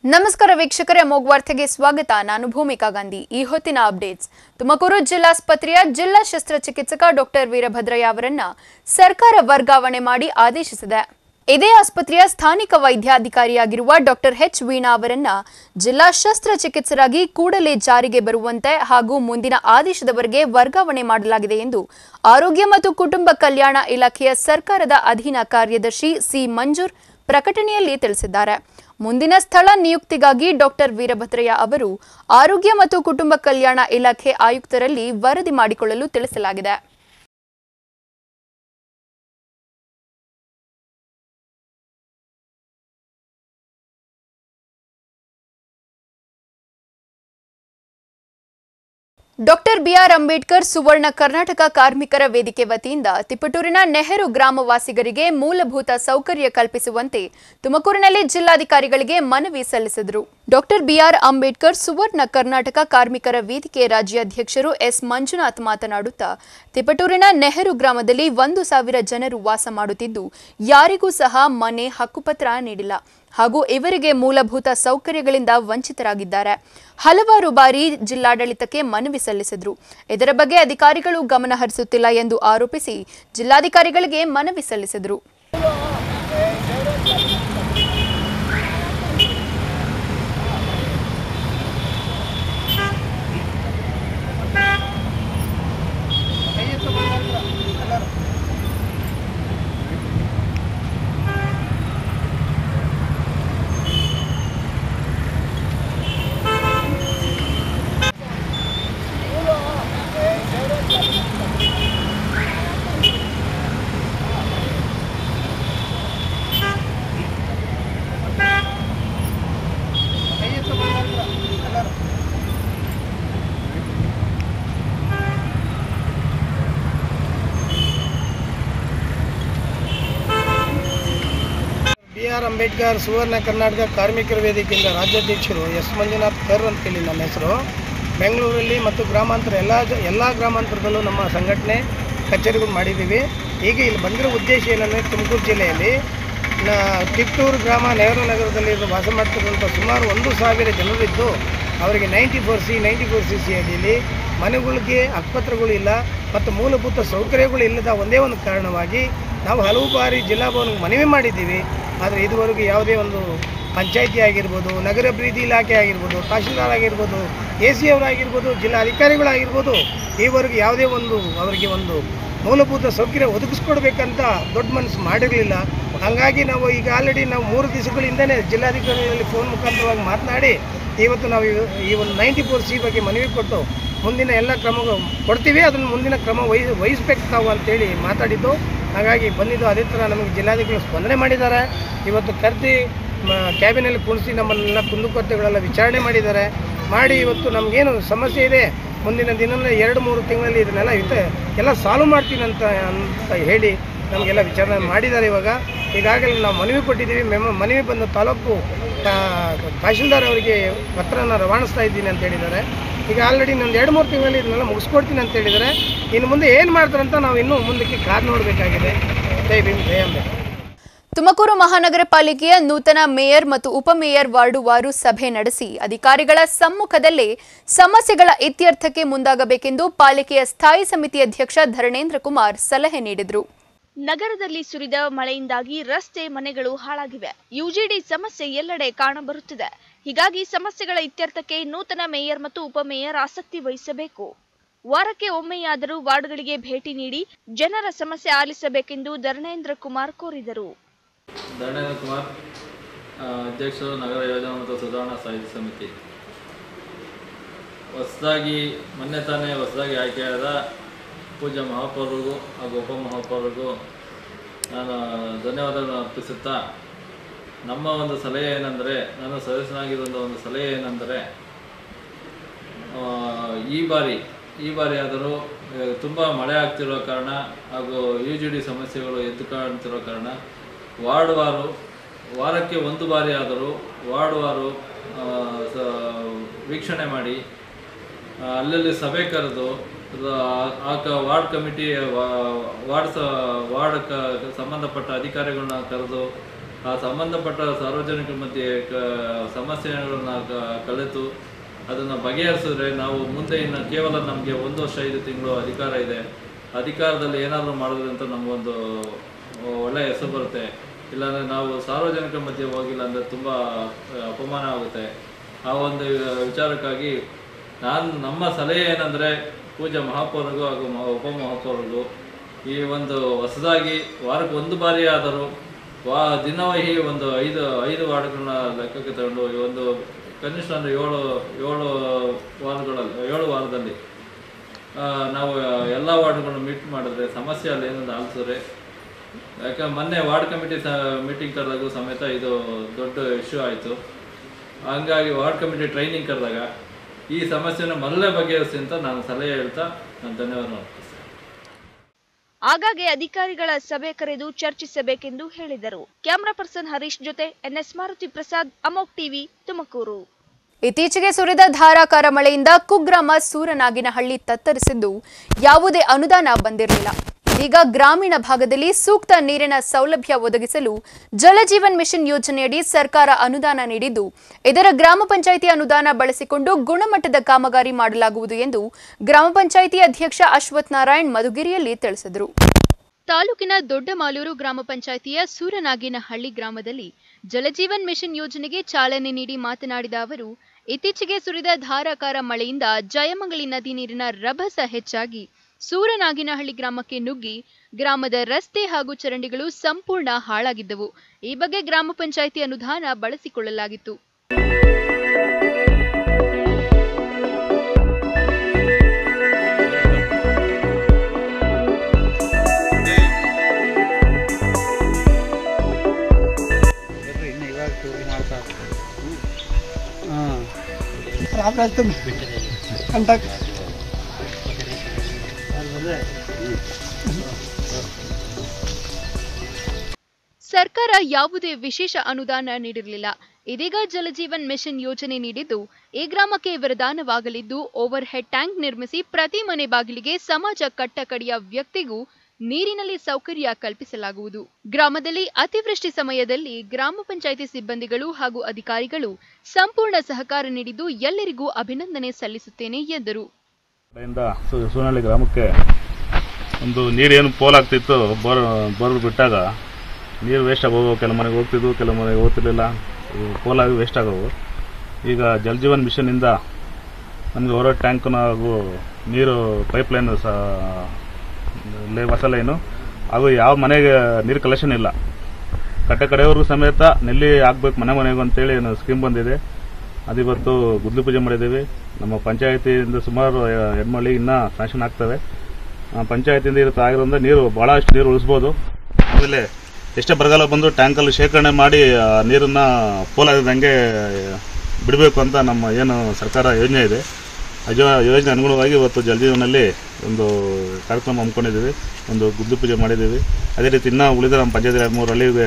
ನಮಸ್ಕಾರ ವೀಕ್ಷಕರೇ ಅಮೋಘ್ ವಾರ್ತೆಗೆ ಸ್ವಾಗತ ನಾನು ಭೂಮಿಕಾ ಗಾಂಧಿ ಈ ಹೊತ್ತಿನ ಅಪ್ಡೇಟ್ಸ್ ತುಮಕೂರು ಜಿಲ್ಲಾಸ್ಪತ್ರೆಯ ಜಿಲ್ಲಾ ಶಸ್ತ್ರಚಿಕಿತ್ಸಕ ಡಾಕ್ಟರ್ ವೀರಭದ್ರಯ್ಯ ಅವರನ್ನ ಸರ್ಕಾರ ವರ್ಗಾವಣೆ ಮಾಡಿ ಆದೇಶಿಸಿದೆ ಇದೇ ಆಸ್ಪತ್ರೆಯ ಸ್ಥಾನಿಕ ವೈದ್ಯಾಧಿಕಾರಿಯಾಗಿರುವ ಡಾಕ್ಟರ್ ಎಚ್ ವೀಣಾ ಅವರನ್ನ ಜಿಲ್ಲಾ ಶಸ್ತ್ರಚಿಕಿತ್ಸರಾಗಿ ಕೂಡಲೇ ಜಾರಿಗೆ ಬರುವಂತೆ ಹಾಗೂ ಮುಂದಿನ ಆದೇಶದವರೆಗೆ ವರ್ಗಾವಣೆ ಮಾಡಲಾಗಿದೆ ಎಂದು ಆರೋಗ್ಯ ಮತ್ತು ಕುಟುಂಬ ಕಲ್ಯಾಣ ಇಲಾಖೆಯ ಸರ್ಕಾರದ ಅಧೀನ ಕಾರ್ಯದರ್ಶಿ ಸಿ ಮಂಜೂರ್ ಪ್ರಕಟಣೆಯಲ್ಲಿ ತಿಳಿಸಿದ್ದಾರೆ ಮುಂದಿನ ಸ್ಥಳ ನಿಯುಕ್ತಿಗಾಗಿ ಡಾಕ್ಟರ್ ವೀರಭದ್ರಯ್ಯ ಅವರು ಆರೋಗ್ಯ ಮತ್ತು ಕುಟುಂಬ ಕಲ್ಯಾಣ ಇಲಾಖೆ ಆಯುಕ್ತರಲ್ಲಿ ವರದಿ ಮಾಡಿಕೊಳ್ಳಲು ತಿಳಿಸಲಾಗಿದೆ ಡಾಕ್ಟರ್ ಬಿಆರ್ ಅಂಬೇಡ್ಕರ್ ಸುವರ್ಣ ಕರ್ನಾಟಕ ಕಾರ್ಮಿಕರ ವೇದಿಕೆ ವತಿಯಿಂದ ತಿಪಟೂರಿನ ನೆಹರು ಗ್ರಾಮವಾಸಿಗರಿಗೆ ಮೂಲಭೂತ ಸೌಕರ್ಯ ಕಲ್ಪಿಸುವಂತೆ ತುಮಕೂರಿನಲ್ಲಿ ಜಿಲ್ಲಾಧಿಕಾರಿಗಳಿಗೆ ಮನವಿ ಸಲ್ಲಿಸಿದರು ಡಾಕ್ಟರ್ ಬಿಆರ್ ಅಂಬೇಡ್ಕರ್ ಸುವರ್ಣ ಕರ್ನಾಟಕ ಕಾರ್ಮಿಕರ ವೇದಿಕೆ ರಾಜ್ಯಾಧ್ಯಕ್ಷರು ಎಸ್ ಮಂಜುನಾಥ್ ಮಾತನಾಡುತ್ತಾ ತಿಪಟೂರಿನ ನೆಹರು ಗ್ರಾಮದಲ್ಲಿ ಒಂದು ಸಾವಿರ ಜನರು ವಾಸ ಮಾಡುತ್ತಿದ್ದು ಯಾರಿಗೂ ಸಹ ಮನೆ ಹಕ್ಕುಪತ್ರ ನೀಡಿಲ್ಲ ಹಾಗೂ ಇವರಿಗೆ ಮೂಲಭೂತ ಸೌಕರ್ಯಗಳಿಂದ ವಂಚಿತರಾಗಿದ್ದಾರೆ ಹಲವಾರು ಬಾರಿ ಜಿಲ್ಲಾಡಳಿತಕ್ಕೆ ಮನವಿ ಸಲ್ಲಿಸಿದ್ರು ಇದರ ಬಗ್ಗೆ ಅಧಿಕಾರಿಗಳು ಗಮನ ಹರಿಸುತ್ತಿಲ್ಲ ಎಂದು ಆರೋಪಿಸಿ ಜಿಲ್ಲಾಧಿಕಾರಿಗಳಿಗೆ ಮನವಿ ಸಲ್ಲಿಸಿದರು ಬಿ ಆರ್ ಅಂಬೇಡ್ಕರ್ ಸುವರ್ಣ ಕರ್ನಾಟಕ ಕಾರ್ಮಿಕರ ವೇದಿಕೆಯಿಂದ ರಾಜ್ಯಾಧ್ಯಕ್ಷರು ಎಸ್ ಮಂಜುನಾಥ್ ಕರ್ ಅಂತೇಳಿ ನನ್ನ ಹೆಸರು ಬೆಂಗಳೂರಲ್ಲಿ ಮತ್ತು ಗ್ರಾಮಾಂತರ ಎಲ್ಲ ಜ- ಎಲ್ಲ ಗ್ರಾಮಾಂತರದಲ್ಲೂ ನಮ್ಮ ಸಂಘಟನೆ ಕಚೇರಿಗಳು ಮಾಡಿದ್ದೀವಿ ಈಗ ಇಲ್ಲಿ ಬಂದಿರೋ ಉದ್ದೇಶ ಏನಂದರೆ ತುಮಕೂರು ಜಿಲ್ಲೆಯಲ್ಲಿ ನ ಕಿತ್ತೂರು ಗ್ರಾಮ ನೆಹರು ನಗರದಲ್ಲಿ ವಾಸ ಮಾಡ್ತಿರುವಂಥ ಸುಮಾರು ಒಂದು ಸಾವಿರ ಜನರಿದ್ದು ಅವರಿಗೆ ninety four C ninety four C C ಅಡಿಯಲ್ಲಿ ಮನೆಗಳಿಗೆ ಹಕ್ಕುಪತ್ರಗಳು ಇಲ್ಲ ಮತ್ತು ಮೂಲಭೂತ ಸೌಕರ್ಯಗಳು ಇಲ್ಲದ ಒಂದೇ ಒಂದು ಕಾರಣವಾಗಿ ನಾವು ಹಲವು ಬಾರಿ ಜಿಲ್ಲಾ ಭವನಕ್ಕೆ ಮನವಿ ಮಾಡಿದ್ದೀವಿ ಆದರೆ ಇದುವರೆಗೂ ಯಾವುದೇ ಒಂದು ಪಂಚಾಯಿತಿ ಆಗಿರ್ಬೋದು ನಗರ ಅಭಿವೃದ್ಧಿ ಇಲಾಖೆ ಆಗಿರ್ಬೋದು ತಹಶೀಲ್ದಾರ್ ಆಗಿರ್ಬೋದು ಎ ಸಿ ಅವರಾಗಿರ್ಬೋದು ಜಿಲ್ಲಾ ಅಧಿಕಾರಿಗಳಾಗಿರ್ಬೋದು ಈವರೆಗೂ ಯಾವುದೇ ಒಂದು ಅವರಿಗೆ ಒಂದು ಮೂಲಭೂತ ಸೌಕರ್ಯ ಒದಗಿಸ್ಕೊಡ್ಬೇಕಂತ ದೊಡ್ಡ ಮನಸ್ಸು ಮಾಡಿರಲಿಲ್ಲ ಹಾಗಾಗಿ ನಾವು ಈಗ ಆಲ್ರೆಡಿ ನಾವು ಮೂರು ದಿವಸಗಳಿಂದನೇ ಜಿಲ್ಲಾಧಿಕಾರಿಗಳಲ್ಲಿ ಫೋನ್ ಮುಖಾಂತರವಾಗಿ ಮಾತನಾಡಿ ಇವತ್ತು ನಾವು ಇವ- ಈ ಒಂದು ನೈಂಟಿ ಫೋರ್ ಸಿ ಬಗ್ಗೆ ಮನವಿ ಕೊಟ್ಟು ಮುಂದಿನ ಎಲ್ಲ ಕ್ರಮ ಕೊಡ್ತೀವಿ ಅದನ್ನು ಮುಂದಿನ ಕ್ರಮ ವಹಿ ವಹಿಸ್ಬೇಕು ತಾವು ಅಂತೇಳಿ ಮಾತಾಡಿದ್ದು ಹಾಗಾಗಿ ಬಂದಿದ್ದು ಅದೇ ಥರ ನಮಗೆ ಜಿಲ್ಲಾಧಿಕಾರಿಗಳು ಸ್ಪಂದನೆ ಮಾಡಿದ್ದಾರೆ ಇವತ್ತು ಕರೆದಿ ಕ್ಯಾಬಿನಲ್ಲಿ ಕುಣಿಸಿ ನಮ್ಮನ್ನೆಲ್ಲ ಕುಂದುಕೊರತೆಗಳೆಲ್ಲ ವಿಚಾರಣೆ ಮಾಡಿದ್ದಾರೆ ಮಾಡಿ ಇವತ್ತು ನಮಗೇನು ಸಮಸ್ಯೆ ಇದೆ ಮುಂದಿನ ದಿನದಲ್ಲಿ ಎರಡು ಮೂರು ತಿಂಗಳಲ್ಲಿ ಇದನ್ನೆಲ್ಲ ಇರುತ್ತೆ ಎಲ್ಲ ಸಾಲ್ವ್ ಮಾಡ್ತೀನಿ ಅಂತ ಅಂತ ಹೇಳಿ ನಮಗೆಲ್ಲ ವಿಚಾರಣೆ ಮಾಡಿದ್ದಾರೆ ಇವಾಗ ಈಗಾಗಲೇ ನಾವು ಮನವಿ ಕೊಟ್ಟಿದ್ದೀವಿ ಮೆಮ ಮನವಿ ಬಂದು ತಾಲೂಕು ತಾ- ತಹಶೀಲ್ದಾರ್ ಅವರಿಗೆ ಪತ್ರನ ರವಾನಿಸ್ತಾ ಇದ್ದೀನಿ ಅಂತ ಹೇಳಿದ್ದಾರೆ ಈಗ ಆಲ್ರೆಡಿ ಒಂದು ಎರಡು ಮೂರು ತಿಂಗಳಲ್ಲಿ ಇದನ್ನೆಲ್ಲ ಮುಗಿಸ್ಕೊಡ್ತೀನಿ ಅಂತ ಹೇಳಿದ್ದಾರೆ ಇನ್ನು ಮುಂದೆ ಏನು ಮಾಡ್ತಾರಂತ ನಾವು ಇನ್ನೂ ಮುಂದಕ್ಕೆ ಕಾದು ನೋಡಬೇಕಾಗಿದೆ ಜೈ ಭೀಮ್ ಜೈ ಅಂಬೆ ತುಮಕೂರು ಮಹಾನಗರ ಪಾಲಿಕೆಯ ನೂತನ ಮೇಯರ್ ಮತ್ತು ಉಪಮೇಯರ್ ವಾರ್ಡುವಾರು ಸಭೆ ನಡೆಸಿ ಅಧಿಕಾರಿಗಳ ಸಮ್ಮುಖದಲ್ಲೇ ಸಮಸ್ಯೆಗಳ ಇತ್ಯರ್ಥಕ್ಕೆ ಮುಂದಾಗಬೇಕೆಂದು ಪಾಲಿಕೆಯ ಸ್ಥಾಯಿ ಸಮಿತಿ ಅಧ್ಯಕ್ಷ ಧರಣೇಂದ್ರ ಕುಮಾರ್ ಸಲಹೆ ನೀಡಿದರು ನಗರದಲ್ಲಿ ಸುರಿದ ಮಳೆಯಿಂದಾಗಿ ರಸ್ತೆ ಮನೆಗಳು ಹಾಳಾಗಿವೆ ಯುಜಿಡಿ ಸಮಸ್ಯೆ ಎಲ್ಲೆಡೆ ಕಾಣಬರುತ್ತಿದೆ ಹೀಗಾಗಿ ಸಮಸ್ಯೆಗಳ ಇತ್ಯರ್ಥಕ್ಕೆ ನೂತನ ಮೇಯರ್ ಮತ್ತು ಉಪಮೇಯರ್ ಆಸಕ್ತಿ ವಹಿಸಬೇಕು ವಾರಕ್ಕೆ ಒಮ್ಮೆಯಾದರೂ ವಾರ್ಡ್ಗಳಿಗೆ ಭೇಟಿ ನೀಡಿ ಜನರ ಸಮಸ್ಯೆ ಆಲಿಸಬೇಕೆಂದು ಧರ್ಮೇಂದ್ರ ಕುಮಾರ್ ಕೋರಿದರು ಧರಣೇಂದ್ರ ಕುಮಾರ್ ಆ, ಅಧ್ಯಕ್ಷರು ನಗರ ಯೋಜನಾ ಮತ್ತು ಸುಧಾರಣಾ ಸಾಹಿತ್ಯ ಸಮಿತಿ ಹೊಸದಾಗಿ ಮೊನ್ನೆ ತಾನೇ ಹೊಸದಾಗಿ ಆಯ್ಕೆಯಾದ ಪೂಜ್ಯ ಮಹಾಪೌರರಿಗೂ ಹಾಗೂ ಉಪಮಹಾಪೌರರಿಗೂ ನಾನು ಧನ್ಯವಾದಗಳನ್ನು ಅರ್ಪಿಸುತ್ತಾ ನಮ್ಮ ಒಂದು ಸಲಹೆ ಏನಂದರೆ ನಾನು ಸದಸ್ಯನಾಗಿರುವಂಥ ಒಂದು ಸಲಹೆ ಏನೆಂದರೆ ಆ, ಈ ಬಾರಿ ಈ ಬಾರಿ ಆದರೂ ತುಂಬ ಮಳೆ ಆಗ್ತಿರೋ ಕಾರಣ ಹಾಗೂ ಯು ಜಿ ಡಿ ಸಮಸ್ಯೆಗಳು ಎದ್ದು ಕಾಣ್ತಿರೋ ಕಾರಣ ವಾರ್ಡ್ ವಾರು ವಾರಕ್ಕೆ ಒಂದು ಬಾರಿ ಆದರೂ ವಾರ್ಡ್ ವಾರು ಆ, ಸ- ವೀಕ್ಷಣೆ ಮಾಡಿ ಆ, ಅಲ್ಲಲ್ಲಿ ಸಭೆ ಕರೆದು ಆ- ಆ ಕ- ವಾರ್ಡ್ ಕಮಿಟಿ ವಾ- ವಾರ್ಡ್ ಸ ವಾರ್ಡ್ ಕ ಸಂಬಂಧಪಟ್ಟ ಅಧಿಕಾರಿಗಳನ್ನ ಕರೆದು ಆ ಸಂಬಂಧಪಟ್ಟ ಸಾರ್ವಜನಿಕರ ಮಧ್ಯೆ ಕ ಸಮಸ್ಯೆಗಳನ್ನ ಕ- ಕಲಿತು ಅದನ್ನು ಬಗೆಹರಿಸಿದ್ರೆ ನಾವು ಮುಂದೆ ಇನ್ನು ಕೇವಲ ನಮಗೆ ಒಂದು ವರ್ಷ ಐದು ತಿಂಗಳು ಅಧಿಕಾರ ಇದೆ ಅಧಿಕಾರದಲ್ಲಿ ಏನಾದರೂ ಮಾಡೋದ್ರಂತ ನಮಗೊಂದು ಒಳ್ಳೆಯ ಹೆಸರು ಬರುತ್ತೆ ಇಲ್ಲಾಂದರೆ ನಾವು ಸಾರ್ವಜನಿಕರ ಮಧ್ಯೆ ಹೋಗಿಲ್ಲ ಅಂದರೆ ತುಂಬ ಅಪಮಾನ ಆಗುತ್ತೆ ಆ ಒಂದು ವಿಚಾರಕ್ಕಾಗಿ ನಾನು ನಮ್ಮ ಸಲಹೆ ಏನಂದರೆ ಪೂಜಾ ಮಹಾಪೌರಿಗೂ ಹಾಗೂ ಮ- ಉಪಮಹಾಪೌರಿಗೂ ಈ ಒಂದು ಹೊಸದಾಗಿ ವಾರಕ್ಕೆ ಒಂದು ಬಾರಿ ಆದರೂ ವಾ ದಿನವಹಿ ಒಂದು ಐದು ಐದು ವಾರ್ಡ್ಗಳನ್ನ ಲೆಕ್ಕಕ್ಕೆ ತಗೊಂಡು ಈ ಒಂದು ಕನಿಷ್ಠ ಅಂದರೆ ಏಳು ಏಳು ವಾರಗಳಲ್ಲಿ ಏಳು ವಾರದಲ್ಲಿ ಆ, ನಾವು ಎಲ್ಲ ವಾರ್ಡ್ಗಳನ್ನು ಮೀಟ್ ಮಾಡಿದ್ರೆ ಸಮಸ್ಯೆ ಅಲ್ಲಿ ಏನಂತ ಆಲಿಸಿದ್ರೆ ಯಾಕಂದ್ರೆ ಮೊನ್ನೆ ವಾರ್ಡ್ ಕಮಿಟಿ ಸ ಮೀಟಿಂಗ್ ಕರೆದಾಗೂ ಸಮೇತ ಇದು ದೊಡ್ಡ ಇಶ್ಯೂ ಆಯಿತು ಹಂಗಾಗಿ ವಾರ್ಡ್ ಕಮಿಟಿ ಟ್ರೈನಿಂಗ್ ಕರೆದಾಗ ಈ ಸಮಸ್ಯೆನ ಮೊದಲೇ ಬಗೆಹರಿಸಿ ಅಂತ ನಾನು ಸಲಹೆ ಹೇಳ್ತಾ ನಾನು ಧನ್ಯವಾದ ಅರ್ಪಿಸ್ತೇನೆ ಆಗಾಗ್ಗೆ ಅಧಿಕಾರಿಗಳ ಸಭೆ ಕರೆದು ಚರ್ಚಿಸಬೇಕೆಂದು ಹೇಳಿದರು ಕ್ಯಾಮರಾ ಪರ್ಸನ್ ಹರೀಶ್ ಜೊತೆ ಎನ್ಎಸ್ ಮಾರುತಿ ಪ್ರಸಾದ್ ಅಮೋಕ್ ಟಿವಿ ತುಮಕೂರು ಇತ್ತೀಚೆಗೆ ಸುರಿದ ಧಾರಾಕಾರ ಮಳೆಯಿಂದ ಕುಗ್ರಾಮ ಸೂರನಾಗಿನಹಳ್ಳಿ ತತ್ತರಿಸಿದ್ದು ಯಾವುದೇ ಅನುದಾನ ಬಂದಿರಲಿಲ್ಲ ಇದೀಗ ಗ್ರಾಮೀಣ ಭಾಗದಲ್ಲಿ ಸೂಕ್ತ ನೀರಿನ ಸೌಲಭ್ಯ ಒದಗಿಸಲು ಜಲಜೀವನ್ ಮಿಷನ್ ಯೋಜನೆಯಡಿ ಸರ್ಕಾರ ಅನುದಾನ ನೀಡಿದ್ದು ಇದರ ಗ್ರಾಮ ಪಂಚಾಯಿತಿ ಅನುದಾನ ಬಳಸಿಕೊಂಡು ಗುಣಮಟ್ಟದ ಕಾಮಗಾರಿ ಮಾಡಲಾಗುವುದು ಎಂದು ಗ್ರಾಮ ಪಂಚಾಯಿತಿ ಅಧ್ಯಕ್ಷ ಅಶ್ವಥ್ ನಾರಾಯಣ್ ಮಧುಗಿರಿಯಲ್ಲಿ ತಿಳಿಸಿದರು ತಾಲೂಕಿನ ದೊಡ್ಡಮಾಲೂರು ಗ್ರಾಮ ಪಂಚಾಯಿತಿಯ ಸೂರನಾಗಿನಹಳ್ಳಿ ಗ್ರಾಮದಲ್ಲಿ ಜಲಜೀವನ್ ಮಿಷನ್ ಯೋಜನೆಗೆ ಚಾಲನೆ ನೀಡಿ ಮಾತನಾಡಿದ ಅವರು ಇತ್ತೀಚೆಗೆ ಸುರಿದ ಧಾರಾಕಾರ ಮಳೆಯಿಂದ ಜಯಮಂಗಳಿ ನದಿ ನೀರಿನ ರಭಸ ಹೆಚ್ಚಾಗಿ ಸೂರನಾಗಿನಹಳ್ಳಿ ಗ್ರಾಮಕ್ಕೆ ನುಗ್ಗಿ ಗ್ರಾಮದ ರಸ್ತೆ ಹಾಗೂ ಚರಂಡಿಗಳು ಸಂಪೂರ್ಣ ಹಾಳಾಗಿದ್ದವು ಈ ಬಗ್ಗೆ ಗ್ರಾಮ ಪಂಚಾಯಿತಿ ಅನುದಾನ ಬಳಸಿಕೊಳ್ಳಲಾಗಿತ್ತು ಇನ್ನು ಇವಾಗ ಶುರು ಮಾಡ್ತಾ ಹಾಂ ರಾಮರಾಜ್ ಕಂಟಕ್ ಸರ್ಕಾರ ಯಾವುದೇ ವಿಶೇಷ ಅನುದಾನ ನೀಡಿರಲಿಲ್ಲ ಇದೀಗ ಜಲಜೀವನ್ ಮಿಷನ್ ಯೋಜನೆ ನೀಡಿದ್ದು ಈ ಗ್ರಾಮಕ್ಕೆ ವರದಾನವಾಗಲಿದ್ದು ಓವರ್ ಹೆಡ್ ಟ್ಯಾಂಕ್ ನಿರ್ಮಿಸಿ ಪ್ರತಿ ಮನೆ ಬಾಗಿಲಿಗೆ ಸಮಾಜ ಕಟ್ಟಕಡೆಯ ವ್ಯಕ್ತಿಗೂ ನೀರಿನಲ್ಲಿ ಸೌಕರ್ಯ ಕಲ್ಪಿಸಲಾಗುವುದು ಗ್ರಾಮದಲ್ಲಿ ಅತಿವೃಷ್ಟಿ ಸಮಯದಲ್ಲಿ ಗ್ರಾಮ ಪಂಚಾಯಿತಿ ಸಿಬ್ಬಂದಿಗಳು ಹಾಗೂ ಅಧಿಕಾರಿಗಳು ಸಂಪೂರ್ಣ ಸಹಕಾರ ನೀಡಿದ್ದು ಎಲ್ಲರಿಗೂ ಅಭಿನಂದನೆ ಸಲ್ಲಿಸುತ್ತೇನೆ ಎಂದರು ಕಡೆಯಿಂದ ಸು- ಸೂನಹಳ್ಳಿ ಗ್ರಾಮಕ್ಕೆ ಒಂದು ನೀರೇನು ಪೋಲಾಗ್ತಿತ್ತು ಬೋರ್ ಬೋರ್ ಬಿಟ್ಟಾಗ ನೀರು ವೇಸ್ಟ್ ಆಗೋವು ಕೆಲವು ಮನೆಗೆ ಹೋಗ್ತಿದ್ವು ಕೆಲವು ಮನೆಗೆ ಹೋಗ್ತಿರ್ಲಿಲ್ಲ ಇವು ಪೋಲಾಗಿ ವೇಸ್ಟ್ ಆಗೋವು ಈಗ ಜಲಜೀವನ್ ಮಿಷನ್ನಿಂದ ನಮಗೆ ಹೊರ ಟ್ಯಾಂಕ್ನ ಹಾಗೂ ನೀರು ಪೈಪ್ಲೈನ್ ಸಹ ಲೇ- ಹೊಸ ಲೈನು ಹಾಗೂ ಯಾವ ಮನೆಗೆ ನೀರು ಕಲೆಕ್ಷನ್ ಇಲ್ಲ ಕಟ್ಟೆ ಕಡೆಯವ್ರಿಗೂ ಸಮೇತ ನೆಲ್ಲಿ ಹಾಕ್ಬೇಕು ಮನೆ ಮನೆಗೂ ಅಂತೇಳಿ ಏನು ಸ್ಕೀಮ್ ಬಂದಿದೆ ಅದಿವತ್ತು ಗುದ್ಲಿ ಪೂಜೆ ಮಾಡಿದ್ದೀವಿ ನಮ್ಮ ಪಂಚಾಯತಿಯಿಂದ ಸುಮಾರು ಎ- ಹೆಣ್ಮಳಿ ಇನ್ನೂ ಸ್ಯಾಂಕ್ಷನ್ ಆಗ್ತವೆ ಆ, ಪಂಚಾಯತಿಯಿಂದ ಇರುತ್ತೆ ಆಗಿರೋದ್ರಿಂದ ನೀರು ಭಾಳಷ್ಟು ನೀರು ಉಳಿಸ್ಬೋದು ಆಮೇಲೆ ಎಷ್ಟೇ ಬರಗಾಲ ಬಂದು ಟ್ಯಾಂಕಲ್ಲಿ ಶೇಖರಣೆ ಮಾಡಿ ಆ ನೀರನ್ನು ಪೋಲಾಗದಂಗೆ ಬಿಡಬೇಕು ಅಂತ ನಮ್ಮ ಏನು ಸರ್ಕಾರ ಯೋಜನೆ ಇದೆ ಆ ಜೋ- ಯೋಜನೆ ಅನುಗುಣವಾಗಿ ಇವತ್ತು ಜಲಜೀವನಲ್ಲಿ ಒಂದು ಕಾರ್ಯಕ್ರಮ ಹಮ್ಮಿಕೊಂಡಿದ್ದೀವಿ ಒಂದು ಗುದ್ಲಿ ಪೂಜೆ ಮಾಡಿದ್ದೀವಿ ಅದೇ ರೀತಿ ಇನ್ನೂ ಉಳಿದ ನಮ್ಮ ಪಂಚಾಯತ್ ಮೂರು ಹಳ್ಳಿಗೆ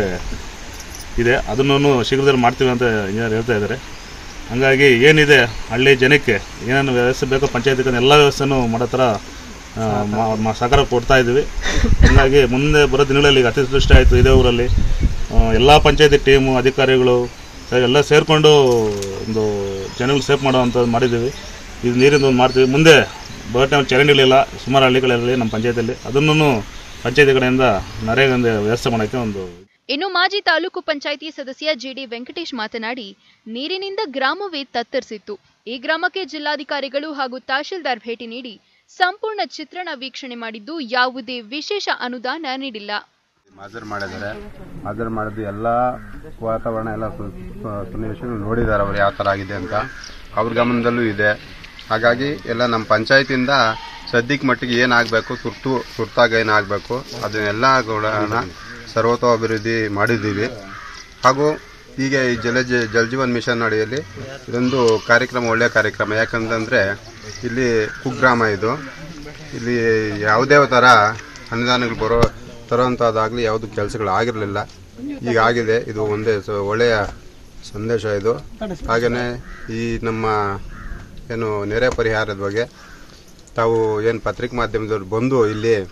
ಇದೆ ಅದನ್ನು ಶೀಘ್ರದಲ್ಲಿ ಮಾಡ್ತೀವಿ ಅಂತ ಇಂಜಿನಿಯರ್ ಹೇಳ್ತಾ ಇದ್ದಾರೆ ಹಂಗಾಗಿ ಏನಿದೆ ಹಳ್ಳಿ ಜನಕ್ಕೆ ಏನೇನು ವ್ಯವಸ್ಥೆ ಬೇಕೋ ಪಂಚಾಯತಿಗೆ ಎಲ್ಲ ವ್ಯವಸ್ಥೆನೂ ಮಾಡೋ ಥರ ಆ, ಮಾ- ಮಾ- ಸಹಕಾರ ಕೊಡ್ತಾ ಇದ್ದೀವಿ ಹಂಗಾಗಿ ಮುಂದೆ ಬರೋ ದಿನಗಳಲ್ಲಿ ಈಗ ಅತಿವೃಷ್ಟಿ ಆಯಿತು ಇದೇ ಊರಲ್ಲಿ ಎಲ್ಲ ಪಂಚಾಯತಿ ಟೀಮು ಅಧಿಕಾರಿಗಳು ಸೇ- ಎಲ್ಲ ಸೇರಿಕೊಂಡು ಒಂದು ಜನಗಳು ಸೇಫ್ ಮಾಡುವಂಥದ್ದು ಮಾಡಿದ್ದೀವಿ ಇದು ನೀರಿಂದ ಒಂದು ಮಾಡ್ತೀವಿ ಮುಂದೆ ಬರೋ ಟೈಮ್ ಚರಂಡಿಗಳಿಲ್ಲ ಸುಮಾರು ಹಳ್ಳಿಗಳಲ್ಲಿ ನಮ್ಮ ಪಂಚಾಯತಿಯಲ್ಲಿ ಅದನ್ನು ಪಂಚಾಯತಿ ಕಡೆಯಿಂದ ನರೇಗಂದ ವ್ಯವಸ್ಥೆ ಮಾಡೋಕ್ಕೆ ಒಂದು ಇನ್ನು ಮಾಜಿ ತಾಲೂಕು ಪಂಚಾಯಿತಿ ಸದಸ್ಯ ಜಿಡಿ ವೆಂಕಟೇಶ್ ಮಾತನಾಡಿ ನೀರಿನಿಂದ ಗ್ರಾಮವೇ ತತ್ತರಿಸಿತ್ತು ಈ ಗ್ರಾಮಕ್ಕೆ ಜಿಲ್ಲಾಧಿಕಾರಿಗಳು ಹಾಗೂ ತಹಶೀಲ್ದಾರ್ ಭೇಟಿ ನೀಡಿ ಸಂಪೂರ್ಣ ಚಿತ್ರಣ ವೀಕ್ಷಣೆ ಮಾಡಿದ್ದು ಯಾವುದೇ ವಿಶೇಷ ಅನುದಾನ ನೀಡಿಲ್ಲ ಹಾಜರು ಮಾಡಿದ್ದಾರೆ ಹಾಜರು ಮಾಡಿದ್ದು ಎಲ್ಲ ವಾತಾವರಣ ಎಲ್ಲ ಸು- ಸು- ಸನ್ನಿವೇಶಗಳು ನೋಡಿದ್ದಾರೆ ಅವ್ರು ಯಾವ ಥರ ಆಗಿದೆ ಅಂತ ಅವ್ರ ಗಮನದಲ್ಲೂ ಇದೆ ಹಾಗಾಗಿ ಎಲ್ಲ ನಮ್ಮ ಪಂಚಾಯತಿಂದ ಸದ್ಯಕ್ಕೆ ಮಟ್ಟಿಗೆ ಏನಾಗಬೇಕು ತುರ್ತು ತುರ್ತಾಗಿ ಏನಾಗಬೇಕು ಅದನ್ನೆಲ್ಲ ಕೂಡ ಸರ್ವತೋಭಿವೃದ್ಧಿ ಮಾಡಿದ್ದೀವಿ ಹಾಗೂ ಈಗ ಈ ಜಲ ಜ- ಜಲ್ ಜೀವನ್ ಮಿಷನ್ ಅಡಿಯಲ್ಲಿ ಇದೊಂದು ಕಾರ್ಯಕ್ರಮ ಒಳ್ಳೆಯ ಕಾರ್ಯಕ್ರಮ ಯಾಕಂತಂದರೆ ಇಲ್ಲಿ ಕುಗ್ರಾಮ ಇದು ಇಲ್ಲಿ ಯಾವುದೇ ಥರ ಅನುದಾನಗಳು ಬರೋ ತರೋಂಥದ್ದಾಗಲಿ ಯಾವುದು ಕೆಲಸಗಳು ಆಗಿರಲಿಲ್ಲ ಈಗ ಆಗಿದೆ ಇದು ಒಂದೇ ಸ- ಒಳ್ಳೆಯ ಸಂದೇಶ ಇದು ಹಾಗೆಯೇ ಈ ನಮ್ಮ ಏನು ನೆರೆ ಪರಿಹಾರದ ಬಗ್ಗೆ ತಾವು ಏನು ಪತ್ರಿಕೆ ಮಾಧ್ಯಮದವ್ರು ಬಂದು ಇಲ್ಲಿ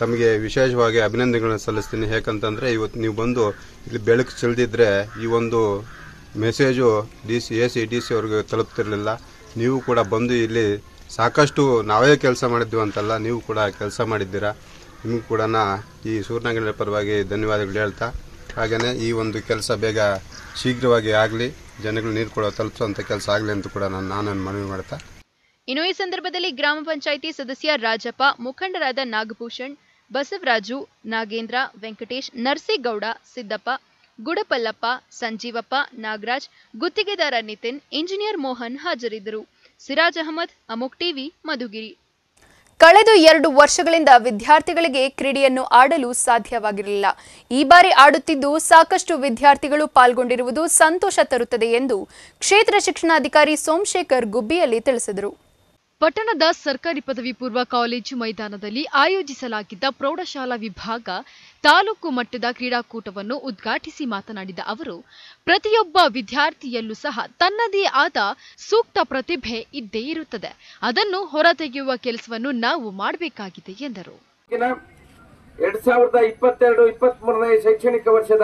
ತಮಗೆ ವಿಶೇಷವಾಗಿ ಅಭಿನಂದನೆಗಳನ್ನು ಸಲ್ಲಿಸ್ತೀನಿ ಯಾಕಂತಂದರೆ ಇವತ್ತು ನೀವು ಬಂದು ಇಲ್ಲಿ ಬೆಳಕು ಚೆಲ್ದಿದ್ರೆ ಈ ಒಂದು message D C A C D C ಅವ್ರಿಗೆ ತಲುಪ್ತಿರ್ಲಿಲ್ಲ ನೀವು ಕೂಡ ಬಂದು ಇಲ್ಲಿ ಸಾಕಷ್ಟು ನಾವೇ ಕೆಲಸ ಮಾಡಿದ್ವಿ ಅಂತಲ್ಲ ನೀವು ಕೂಡ ಕೆಲಸ ಮಾಡಿದ್ದೀರಾ ನಿಮಗೂ ಕೂಡ ಈ ಸೂರ್ಯನಗರ ಪರವಾಗಿ ಧನ್ಯವಾದಗಳು ಹೇಳ್ತಾ ಹಾಗೆಯೇ ಈ ಒಂದು ಕೆಲಸ ಬೇಗ ಶೀಘ್ರವಾಗಿ ಆಗಲಿ ಜನಗಳು ನೀರು ಕೊಡೋ ತಲುಪಿಸೋಂಥ ಕೆಲಸ ಆಗಲಿ ಅಂತ ಕೂಡ ನಾನು ನಾನು ಮನವಿ ಮಾಡ್ತಾ ಇನ್ನು ಈ ಸಂದರ್ಭದಲ್ಲಿ ಗ್ರಾಮ ಪಂಚಾಯಿತಿ ಸದಸ್ಯ ರಾಜಪ್ಪ ಮುಖಂಡರಾದ ನಾಗಭೂಷಣ್ ಬಸವರಾಜು ನಾಗೇಂದ್ರ ವೆಂಕಟೇಶ್ ನರ್ಸಿಗೌಡ ಸಿದ್ದಪ್ಪ ಗುಡಪಲ್ಲಪ್ಪ ಸಂಜೀವಪ್ಪ ನಾಗರಾಜ್ ಗುತ್ತಿಗೆದಾರ ನಿತಿನ್ ಇಂಜಿನಿಯರ್ ಮೋಹನ್ ಹಾಜರಿದ್ದರು ಸಿರಾಜ್ ಅಹಮದ್ ಅಮುಕ್ ಟಿವಿ ಮಧುಗಿರಿ ಕಳೆದ ಎರಡು ವರ್ಷಗಳಿಂದ ವಿದ್ಯಾರ್ಥಿಗಳಿಗೆ ಕ್ರೀಡೆಯನ್ನು ಆಡಲು ಸಾಧ್ಯವಾಗಿರಲಿಲ್ಲ ಈ ಬಾರಿ ಆಡುತ್ತಿದ್ದು ಸಾಕಷ್ಟು ವಿದ್ಯಾರ್ಥಿಗಳು ಪಾಲ್ಗೊಂಡಿರುವುದು ಸಂತೋಷ ತರುತ್ತದೆ ಎಂದು ಕ್ಷೇತ್ರ ಶಿಕ್ಷಣಾಧಿಕಾರಿ ಸೋಮಶೇಖರ್ ಗುಬ್ಬಿಯಲ್ಲಿ ತಿಳಿಸಿದರು ಪಟ್ಟಣದ ಸರ್ಕಾರಿ ಪದವಿ ಪೂರ್ವ ಕಾಲೇಜು ಮೈದಾನದಲ್ಲಿ ಆಯೋಜಿಸಲಾಗಿದ್ದ ಪ್ರೌಢಶಾಲಾ ವಿಭಾಗ ತಾಲೂಕು ಮಟ್ಟದ ಕ್ರೀಡಾಕೂಟವನ್ನು ಉದ್ಘಾಟಿಸಿ ಮಾತನಾಡಿದ ಅವರು ಪ್ರತಿಯೊಬ್ಬ ವಿದ್ಯಾರ್ಥಿಯಲ್ಲೂ ಸಹ ತನ್ನದೇ ಆದ ಸೂಕ್ತ ಪ್ರತಿಭೆ ಇದ್ದೇ ಇರುತ್ತದೆ ಅದನ್ನು ಹೊರತೆಗೆಯುವ ಕೆಲಸವನ್ನು ನಾವು ಮಾಡಬೇಕಾಗಿದೆ ಎಂದರು ಎರಡ್ ಸಾವಿರದ ಇಪ್ಪತ್ತೆರಡು ಇಪ್ಪತ್ತ್ ಮೂರನೇ ಶೈಕ್ಷಣಿಕ ವರ್ಷದ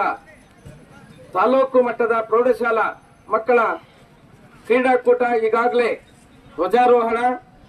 ತಾಲೂಕು ಮಟ್ಟದ ಪ್ರೌಢಶಾಲಾ ಮಕ್ಕಳ ಕ್ರೀಡಾಕೂಟ ಈಗಾಗಲೇ ಧ್ವಜಾರೋಹಣ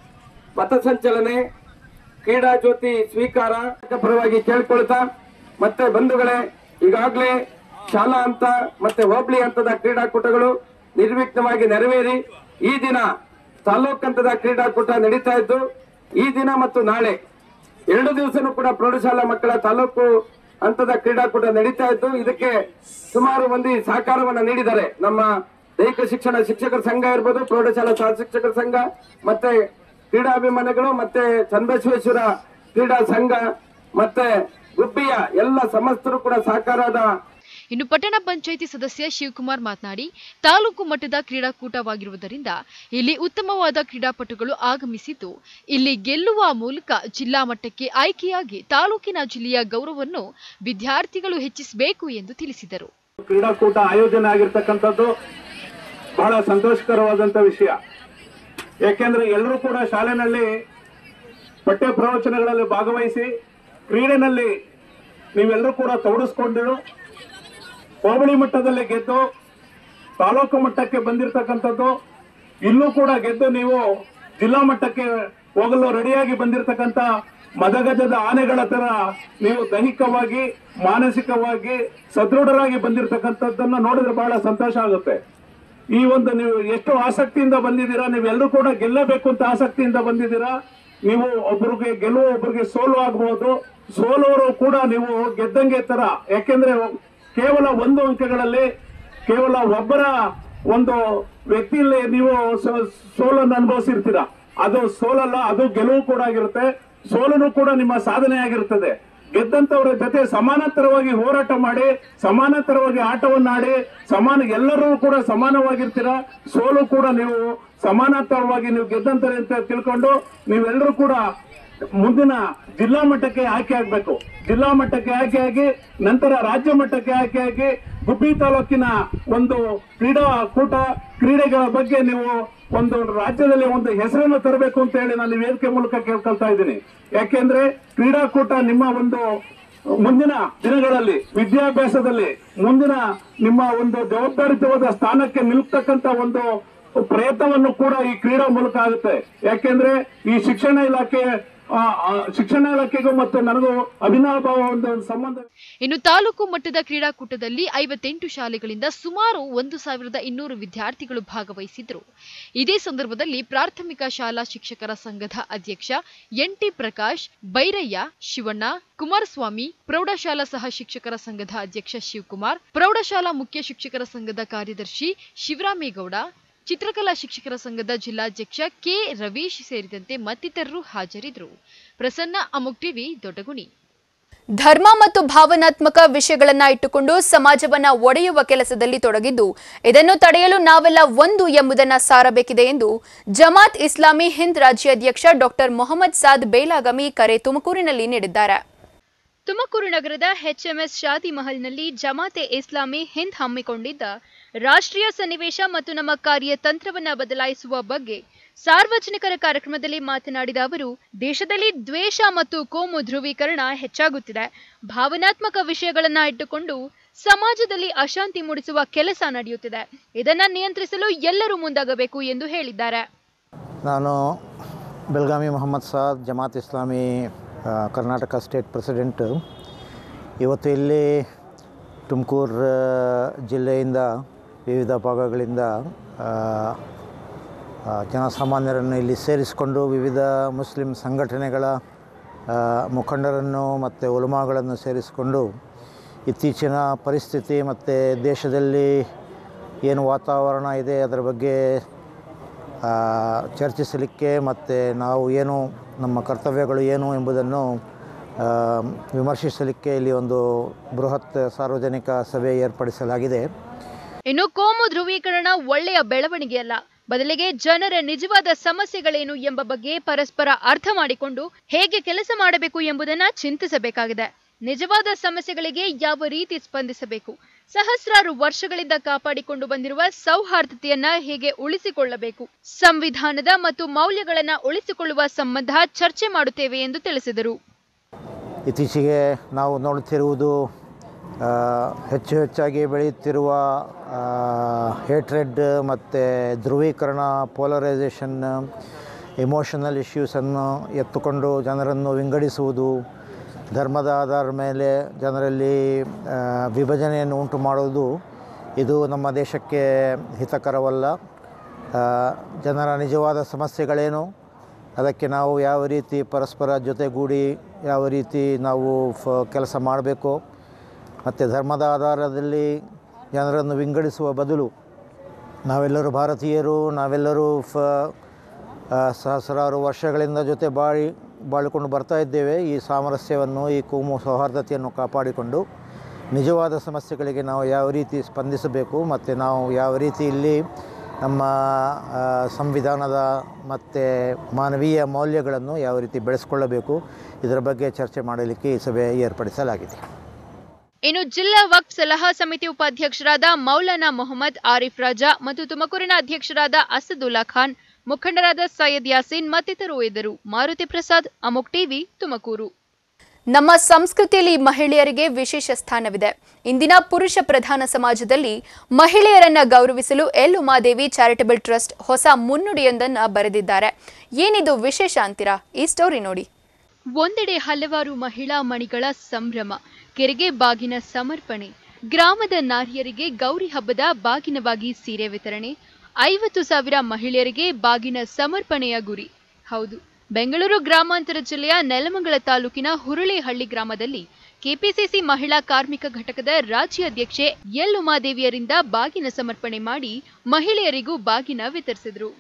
ಪಥಸಂಚಲನೆ ಕ್ರೀಡಾ ಜ್ಯೋತಿ ಸ್ವೀಕಾರ ಪರವಾಗಿ ಕೇಳಿಕೊಳ್ತಾ ಮತ್ತೆ ಬಂಧುಗಳೇ ಈಗಾಗಲೇ ಶಾಲಾ ಹಂತ ಮತ್ತೆ ಹೋಬಳಿ ಹಂತದ ಕ್ರೀಡಾಕೂಟಗಳು ನಿರ್ವಿಘ್ನವಾಗಿ ನೆರವೇರಿ ಈ ದಿನ ತಾಲೂಕು ಹಂತದ ಕ್ರೀಡಾಕೂಟ ನಡೀತಾ ಇದ್ದು ಈ ದಿನ ಮತ್ತು ನಾಳೆ ಎರಡು ದಿವಸನೂ ಕೂಡ ಪ್ರೌಢಶಾಲಾ ಮಕ್ಕಳ ತಾಲೂಕು ಹಂತದ ಕ್ರೀಡಾಕೂಟ ನಡೀತಾ ಇದ್ದು ಇದಕ್ಕೆ ಸುಮಾರು ಮಂದಿ ಸಹಕಾರವನ್ನ ನೀಡಿದ್ದಾರೆ ನಮ್ಮ ದೈಹಿಕ ಶಿಕ್ಷಣ ಶಿಕ್ಷಕರ ಸಂಘ ಇರ್ಬೋದು ಪ್ರೌಢಶಾಲಾ ಸಹ ಶಿಕ್ಷಕರ ಸಂಘ ಮತ್ತೆ ಕ್ರೀಡಾಭಿಮಾನಿಗಳು ಮತ್ತೆ ಚನ್ನಬಸವೇಶ್ವರ ಕ್ರೀಡಾ ಸಂಘ ಮತ್ತೆ ಗುಬ್ಬಿಯ ಎಲ್ಲ ಸಮಸ್ತರು ಕೂಡ ಸಹಕಾರದ ಇನ್ನು ಪಟ್ಟಣ ಪಂಚಾಯಿತಿ ಸದಸ್ಯ ಶಿವಕುಮಾರ್ ಮಾತನಾಡಿ ತಾಲೂಕು ಮಟ್ಟದ ಕ್ರೀಡಾಕೂಟವಾಗಿರುವುದರಿಂದ ಇಲ್ಲಿ ಉತ್ತಮವಾದ ಕ್ರೀಡಾಪಟುಗಳು ಆಗಮಿಸಿದ್ದು ಇಲ್ಲಿ ಗೆಲ್ಲುವ ಮೂಲಕ ಜಿಲ್ಲಾ ಮಟ್ಟಕ್ಕೆ ಆಯ್ಕೆಯಾಗಿ ತಾಲೂಕಿನ ಜಿಲ್ಲೆಯ ಗೌರವವನ್ನು ವಿದ್ಯಾರ್ಥಿಗಳು ಹೆಚ್ಚಿಸಬೇಕು ಎಂದು ತಿಳಿಸಿದರು ಕ್ರೀಡಾಕೂಟ ಆಯೋಜನೆ ಆಗಿರ್ತಕ್ಕಂಥದ್ದು ಬಹಳ ಸಂತೋಷಕರವಾದಂತ ವಿಷಯ ಯಾಕೆಂದ್ರೆ ಎಲ್ಲರೂ ಕೂಡ ಶಾಲೆನಲ್ಲಿ ಪಠ್ಯ ಪ್ರವಚನಗಳಲ್ಲಿ ಭಾಗವಹಿಸಿ ಕ್ರೀಡೆನಲ್ಲಿ ನೀವೆಲ್ಲರೂ ಕೂಡ ತೊಡಗಿಸ್ಕೊಂಡಿರು ಹೋಬಳಿ ಮಟ್ಟದಲ್ಲಿ ಗೆದ್ದು ತಾಲೂಕು ಮಟ್ಟಕ್ಕೆ ಬಂದಿರತಕ್ಕಂಥದ್ದು ಇಲ್ಲೂ ಕೂಡ ಗೆದ್ದು ನೀವು ಜಿಲ್ಲಾ ಮಟ್ಟಕ್ಕೆ ಹೋಗಲು ರೆಡಿಯಾಗಿ ಬಂದಿರತಕ್ಕಂಥ ಮದಗಜದ ಆನೆಗಳ ತರ ನೀವು ದೈಹಿಕವಾಗಿ ಮಾನಸಿಕವಾಗಿ ಸದೃಢರಾಗಿ ಬಂದಿರತಕ್ಕಂಥದ್ದನ್ನ ನೋಡಿದ್ರೆ ಬಹಳ ಸಂತೋಷ ಆಗುತ್ತೆ ಈ ಒಂದು ನೀವು ಎಷ್ಟು ಆಸಕ್ತಿಯಿಂದ ಬಂದಿದ್ದೀರಾ ನೀವೆಲ್ಲರೂ ಕೂಡ ಗೆಲ್ಲಬೇಕು ಅಂತ ಆಸಕ್ತಿಯಿಂದ ಬಂದಿದ್ದೀರಾ ನೀವು ಒಬ್ಬರಿಗೆ ಗೆಲುವು ಒಬ್ಬರಿಗೆ ಸೋಲು ಆಗಬಹುದು ಸೋಲುವರು ಕೂಡ ನೀವು ಗೆದ್ದಂಗೆ ತರ ಯಾಕೆಂದ್ರೆ ಕೇವಲ ಒಂದು ಅಂಕಗಳಲ್ಲಿ ಕೇವಲ ಒಬ್ಬರ ಒಂದು ವ್ಯಕ್ತಿಯಲ್ಲಿ ನೀವು ಸೋ- ಸೋಲನ್ನು ಅನುಭವಿಸಿರ್ತೀರಾ ಅದು ಸೋಲಲ್ಲ ಅದು ಗೆಲುವು ಕೂಡ ಆಗಿರುತ್ತೆ ಸೋಲನು ಕೂಡ ನಿಮ್ಮ ಸಾಧನೆ ಆಗಿರುತ್ತದೆ ಗೆದ್ದಂತವರ ಜೊತೆ ಸಮಾನಾಂತರವಾಗಿ ಹೋರಾಟ ಮಾಡಿ ಸಮಾನಾಂತರವಾಗಿ ಆಟವನ್ನಾಡಿ ಸಮಾನ ಎಲ್ಲರೂ ಕೂಡ ಸಮಾನವಾಗಿರ್ತೀರಾ ಸೋಲು ಕೂಡ ನೀವು ಸಮಾನಾಂತರವಾಗಿ ನೀವು ಗೆದ್ದಂತಾರೆ ಅಂತ ತಿಳ್ಕೊಂಡು ನೀವೆಲ್ಲರೂ ಕೂಡ ಮುಂದಿನ ಜಿಲ್ಲಾ ಮಟ್ಟಕ್ಕೆ ಆಯ್ಕೆ ಆಗ್ಬೇಕು ಜಿಲ್ಲಾ ಮಟ್ಟಕ್ಕೆ ಆಯ್ಕೆಯಾಗಿ ನಂತರ ರಾಜ್ಯ ಮಟ್ಟಕ್ಕೆ ಆಯ್ಕೆಯಾಗಿ ಗುಬ್ಬಿ ತಾಲೂಕಿನ ಒಂದು ಕ್ರೀಡಾಕೂಟ ಕ್ರೀಡೆಗಳ ಬಗ್ಗೆ ನೀವು ಒಂದು ರಾಜ್ಯದಲ್ಲಿ ಒಂದು ಹೆಸರನ್ನು ತರಬೇಕು ಅಂತ ಹೇಳಿ ನಾನು ಈ ವೇದಿಕೆ ಮೂಲಕ ಕೇಳ್ಕೊಳ್ತಾ ಇದ್ದೀನಿ ಯಾಕೆಂದ್ರೆ ಕ್ರೀಡಾಕೂಟ ನಿಮ್ಮ ಒಂದು ಮುಂದಿನ ದಿನಗಳಲ್ಲಿ ವಿದ್ಯಾಭ್ಯಾಸದಲ್ಲಿ ಮುಂದಿನ ನಿಮ್ಮ ಒಂದು ಜವಾಬ್ದಾರಿತವಾದ ಸ್ಥಾನಕ್ಕೆ ನಿಲ್ತಕ್ಕಂತ ಒಂದು ಪ್ರಯತ್ನವನ್ನು ಕೂಡ ಈ ಕ್ರೀಡಾ ಮೂಲಕ ಆಗುತ್ತೆ ಯಾಕೆಂದ್ರೆ ಈ ಶಿಕ್ಷಣ ಇಲಾಖೆ ಆ, ಆ, ಶಿಕ್ಷಣ ಇಲಾಖೆಗೂ ಮತ್ತು ನನಗೂ ಅವಿನಾಭಾವ ಒಂದು ಸಂಬಂಧ ಇನ್ನು ತಾಲೂಕು ಮಟ್ಟದ ಕ್ರೀಡಾಕೂಟದಲ್ಲಿ ಐವತ್ತೆಂಟು ಶಾಲೆಗಳಿಂದ ಸುಮಾರು ಒಂದು ಸಾವಿರದ ಇನ್ನೂರು ವಿದ್ಯಾರ್ಥಿಗಳು ಭಾಗವಹಿಸಿದ್ರು ಇದೇ ಸಂದರ್ಭದಲ್ಲಿ ಪ್ರಾಥಮಿಕ ಶಾಲಾ ಶಿಕ್ಷಕರ ಸಂಘದ ಅಧ್ಯಕ್ಷ ಎನ್ಟಿ ಪ್ರಕಾಶ್ ಬೈರಯ್ಯ ಶಿವಣ್ಣ ಕುಮಾರಸ್ವಾಮಿ ಪ್ರೌಢಶಾಲಾ ಸಹ ಶಿಕ್ಷಕರ ಸಂಘದ ಅಧ್ಯಕ್ಷ ಶಿವಕುಮಾರ್ ಪ್ರೌಢಶಾಲಾ ಮುಖ್ಯ ಶಿಕ್ಷಕರ ಸಂಘದ ಕಾರ್ಯದರ್ಶಿ ಶಿವರಾಮೇಗೌಡ ಚಿತ್ರಕಲಾ ಶಿಕ್ಷಕರ ಸಂಘದ ಜಿಲ್ಲಾಧ್ಯಕ್ಷ ಕೆ ರವೀಶ್ ಸೇರಿದಂತೆ ಮತ್ತಿತರರು ಹಾಜರಿದ್ದರು ಪ್ರಸನ್ನ ಅಮುಕ್ ಟಿವಿ ದೊಡ್ಡಗುಣಿ ಧರ್ಮ ಮತ್ತು ಭಾವನಾತ್ಮಕ ವಿಷಯಗಳನ್ನ ಇಟ್ಟುಕೊಂಡು ಸಮಾಜವನ್ನ ಒಡೆಯುವ ಕೆಲಸದಲ್ಲಿ ತೊಡಗಿದ್ದು ಇದನ್ನು ತಡೆಯಲು ನಾವೆಲ್ಲ ಒಂದು ಎಂಬುದನ್ನ ಸಾರಬೇಕಿದೆ ಎಂದು ಜಮಾತ್ ಇಸ್ಲಾಮಿ ಹಿಂದ್ ರಾಜ್ಯಾಧ್ಯಕ್ಷ ಡಾಕ್ಟರ್ ಮೊಹಮ್ಮದ್ ಸಾದ್ ಬೇಲಾಗಮಿ ಕರೆ ತುಮಕೂರಿನಲ್ಲಿ ನೀಡಿದ್ದಾರೆ ತುಮಕೂರು ನಗರದ ಎಚ್ಎಂಎಸ್ ಶಾದಿ ಮಹಲ್ನಲ್ಲಿ ಜಮಾತೆ ಇಸ್ಲಾಮಿ ಹಿಂದ್ ಹಮ್ಮಿಕೊಂಡಿದ್ದ ರಾಷ್ಟ್ರೀಯ ಸನ್ನಿವೇಶ ಮತ್ತು ನಮ್ಮ ಕಾರ್ಯತಂತ್ರವನ್ನ ಬದಲಾಯಿಸುವ ಬಗ್ಗೆ ಸಾರ್ವಜನಿಕರ ಕಾರ್ಯಕ್ರಮದಲ್ಲಿ ಮಾತನಾಡಿದ ಅವರು ದೇಶದಲ್ಲಿ ದ್ವೇಷ ಮತ್ತು ಕೋಮು ಧ್ರುವೀಕರಣ ಹೆಚ್ಚಾಗುತ್ತಿದೆ ಭಾವನಾತ್ಮಕ ವಿಷಯಗಳನ್ನ ಇಟ್ಟುಕೊಂಡು ಸಮಾಜದಲ್ಲಿ ಅಶಾಂತಿ ಮೂಡಿಸುವ ಕೆಲಸ ನಡೆಯುತ್ತಿದೆ ಇದನ್ನ ನಿಯಂತ್ರಿಸಲು ಎಲ್ಲರೂ ಮುಂದಾಗಬೇಕು ಎಂದು ಹೇಳಿದ್ದಾರೆ ನಾನು ಬೆಲ್ಗಾಮಿ ಮೊಹಮ್ಮದ್ ಸಾದ್ ಜಮಾತ್ ಇಸ್ಲಾಮಿ ಆ, ಕರ್ನಾಟಕ ಸ್ಟೇಟ್ ಪ್ರೆಸಿಡೆಂಟ್ ಇವತ್ತು ಇಲ್ಲಿ ತುಮಕೂರು ಜಿಲ್ಲೆಯಿಂದ ವಿವಿಧ ಭಾಗಗಳಿಂದ ಆ, ಆ, ಜನಸಾಮಾನ್ಯರನ್ನು ಇಲ್ಲಿ ಸೇರಿಸಿಕೊಂಡು ವಿವಿಧ ಮುಸ್ಲಿಂ ಸಂಘಟನೆಗಳ ಆ, ಮುಖಂಡರನ್ನು ಮತ್ತು ಉಲಮಾಗಳನ್ನು ಸೇರಿಸಿಕೊಂಡು ಇತ್ತೀಚಿನ ಪರಿಸ್ಥಿತಿ ಮತ್ತು ದೇಶದಲ್ಲಿ ಏನು ವಾತಾವರಣ ಇದೆ ಅದರ ಬಗ್ಗೆ ಆ, ಚರ್ಚಿಸಲಿಕ್ಕೆ ಮತ್ತು ನಾವು ಏನು ನಮ್ಮ ಕರ್ತವ್ಯಗಳು ಏನು ಎಂಬುದನ್ನು ಆ, ವಿಮರ್ಶಿಸಲಿಕ್ಕೆ ಇಲ್ಲಿ ಒಂದು ಬೃಹತ್ ಸಾರ್ವಜನಿಕ ಸಭೆ ಏರ್ಪಡಿಸಲಾಗಿದೆ ಇನ್ನು ಕೋಮು ಧ್ರುವೀಕರಣ ಒಳ್ಳೆಯ ಬೆಳವಣಿಗೆಯಲ್ಲ ಬದಲಿಗೆ ಜನರ ನಿಜವಾದ ಸಮಸ್ಯೆಗಳೇನು ಎಂಬ ಬಗ್ಗೆ ಪರಸ್ಪರ ಅರ್ಥ ಮಾಡಿಕೊಂಡು ಹೇಗೆ ಕೆಲಸ ಮಾಡಬೇಕು ಎಂಬುದನ್ನ ಚಿಂತಿಸಬೇಕಾಗಿದೆ ನಿಜವಾದ ಸಮಸ್ಯೆಗಳಿಗೆ ಯಾವ ರೀತಿ ಸ್ಪಂದಿಸಬೇಕು ಸಹಸ್ರಾರು ವರ್ಷಗಳಿಂದ ಕಾಪಾಡಿಕೊಂಡು ಬಂದಿರುವ ಸೌಹಾರ್ದತೆಯನ್ನ ಹೇಗೆ ಉಳಿಸಿಕೊಳ್ಳಬೇಕು ಸಂವಿಧಾನದ ಮತ್ತು ಮೌಲ್ಯಗಳನ್ನ ಉಳಿಸಿಕೊಳ್ಳುವ ಸಂಬಂಧ ಚರ್ಚೆ ಮಾಡುತ್ತೇವೆ ಎಂದು ತಿಳಿಸಿದರು ಇತ್ತೀಚೆಗೆ ನಾವು ನೋಡುತ್ತಿರುವುದು ಆ, ಹೆಚ್ಚು ಹೆಚ್ಚಾಗಿ ಬೆಳೆಯುತ್ತಿರುವ ಹೇಟ್ರೆಡ್ ಮತ್ತು ಧ್ರುವೀಕರಣ ಪೋಲರೈಸೇಷನ್ ಇಮೋಷನಲ್ ಇಶ್ಯೂಸನ್ನು ಎತ್ತುಕೊಂಡು ಜನರನ್ನು ವಿಂಗಡಿಸುವುದು ಧರ್ಮದ ಆಧಾರದ ಮೇಲೆ ಜನರಲ್ಲಿ ಆ, ವಿಭಜನೆಯನ್ನು ಉಂಟು ಮಾಡುವುದು ಇದು ನಮ್ಮ ದೇಶಕ್ಕೆ ಹಿತಕರವಲ್ಲ ಆ, ಜನರ ನಿಜವಾದ ಸಮಸ್ಯೆಗಳೇನು ಅದಕ್ಕೆ ನಾವು ಯಾವ ರೀತಿ ಪರಸ್ಪರ ಜೊತೆಗೂಡಿ ಯಾವ ರೀತಿ ನಾವು ಫ ಕೆಲಸ ಮಾಡಬೇಕು ಮತ್ತು ಧರ್ಮದ ಆಧಾರದಲ್ಲಿ ಜನರನ್ನು ವಿಂಗಡಿಸುವ ಬದಲು ನಾವೆಲ್ಲರೂ ಭಾರತೀಯರು ನಾವೆಲ್ಲರೂ ಫ ಆ, ಸಹಸ್ರಾರು ವರ್ಷಗಳಿಂದ ಜೊತೆ ಬಾಳಿ ಬಾಳಿಕೊಂಡು ಬರ್ತಾ ಇದ್ದೇವೆ ಈ ಸಾಮರಸ್ಯವನ್ನು ಈ ಕೋಮು ಸೌಹಾರ್ದತೆಯನ್ನು ಕಾಪಾಡಿಕೊಂಡು ನಿಜವಾದ ಸಮಸ್ಯೆಗಳಿಗೆ ನಾವು ಯಾವ ರೀತಿ ಸ್ಪಂದಿಸಬೇಕು ಮತ್ತು ನಾವು ಯಾವ ರೀತಿ ಇಲ್ಲಿ ನಮ್ಮ ಆ, ಸಂವಿಧಾನದ ಮತ್ತು ಮಾನವೀಯ ಮೌಲ್ಯಗಳನ್ನು ಯಾವ ರೀತಿ ಬೆಳೆಸ್ಕೊಳ್ಳಬೇಕು ಇದರ ಬಗ್ಗೆ ಚರ್ಚೆ ಮಾಡಲಿಕ್ಕೆ ಈ ಸಭೆ ಏರ್ಪಡಿಸಲಾಗಿದೆ ಇನ್ನು ಜಿಲ್ಲಾ ವಕ್ಫ್ ಸಲಹಾ ಸಮಿತಿ ಉಪಾಧ್ಯಕ್ಷರಾದ ಮೌಲಾನಾ ಮೊಹಮ್ಮದ್ ಆರಿಫ್ ರಾಜಾ ಮತ್ತು ತುಮಕೂರಿನ ಅಧ್ಯಕ್ಷರಾದ ಅಸದುಲ್ಲಾ ಖಾನ್ ಮುಖಂಡರಾದ ಸೈಯದ್ ಯಾಸೀನ್ ಮತ್ತಿತರರು ಇದ್ದರು ಮಾರುತಿ ಪ್ರಸಾದ್ ಅಮುಕ್ ಟಿವಿ ತುಮಕೂರು ನಮ್ಮ ಸಂಸ್ಕೃತಿಯಲ್ಲಿ ಮಹಿಳೆಯರಿಗೆ ವಿಶೇಷ ಸ್ಥಾನವಿದೆ ಇಂದಿನ ಪುರುಷ ಪ್ರಧಾನ ಸಮಾಜದಲ್ಲಿ ಮಹಿಳೆಯರನ್ನ ಗೌರವಿಸಲು ಎಲ್ ಉಮಾದೇವಿ ಚಾರಿಟಬಲ್ ಟ್ರಸ್ಟ್ ಹೊಸ ಮುನ್ನುಡಿಯೊಂದನ್ನ ಬರೆದಿದ್ದಾರೆ ಏನಿದು ವಿಶೇಷ ಅಂತೀರಾ ಈ ಸ್ಟೋರಿ ನೋಡಿ ಒಂದೆಡೆ ಹಲವಾರು ಮಹಿಳಾ ಮಣಿಗಳ ಸಂಭ್ರಮ ಕೆರೆಗೆ ಬಾಗಿನ ಸಮರ್ಪಣೆ ಗ್ರಾಮದ ನಾರಿಯರಿಗೆ ಗೌರಿ ಹಬ್ಬದ ಬಾಗಿನವಾಗಿ ಸೀರೆ ವಿತರಣೆ ಐವತ್ತು ಸಾವಿರ ಮಹಿಳೆಯರಿಗೆ ಬಾಗಿನ ಸಮರ್ಪಣೆಯ ಗುರಿ ಹೌದು ಬೆಂಗಳೂರು ಗ್ರಾಮಾಂತರ ಜಿಲ್ಲೆಯ ನೆಲಮಂಗಲ ತಾಲೂಕಿನ ಹುರುಳಿಹಳ್ಳಿ ಗ್ರಾಮದಲ್ಲಿ ಕೆಪಿಸಿಸಿ ಮಹಿಳಾ ಕಾರ್ಮಿಕ ಘಟಕದ ರಾಜ್ಯ ಅಧ್ಯಕ್ಷೆ ಎಲ್ ಉಮಾದೇವಿಯರಿಂದ ಬಾಗಿನ ಸಮರ್ಪಣೆ ಮಾಡಿ ಮಹಿಳೆಯರಿಗೂ ಬಾಗಿನ ವಿತರಿಸಿದರು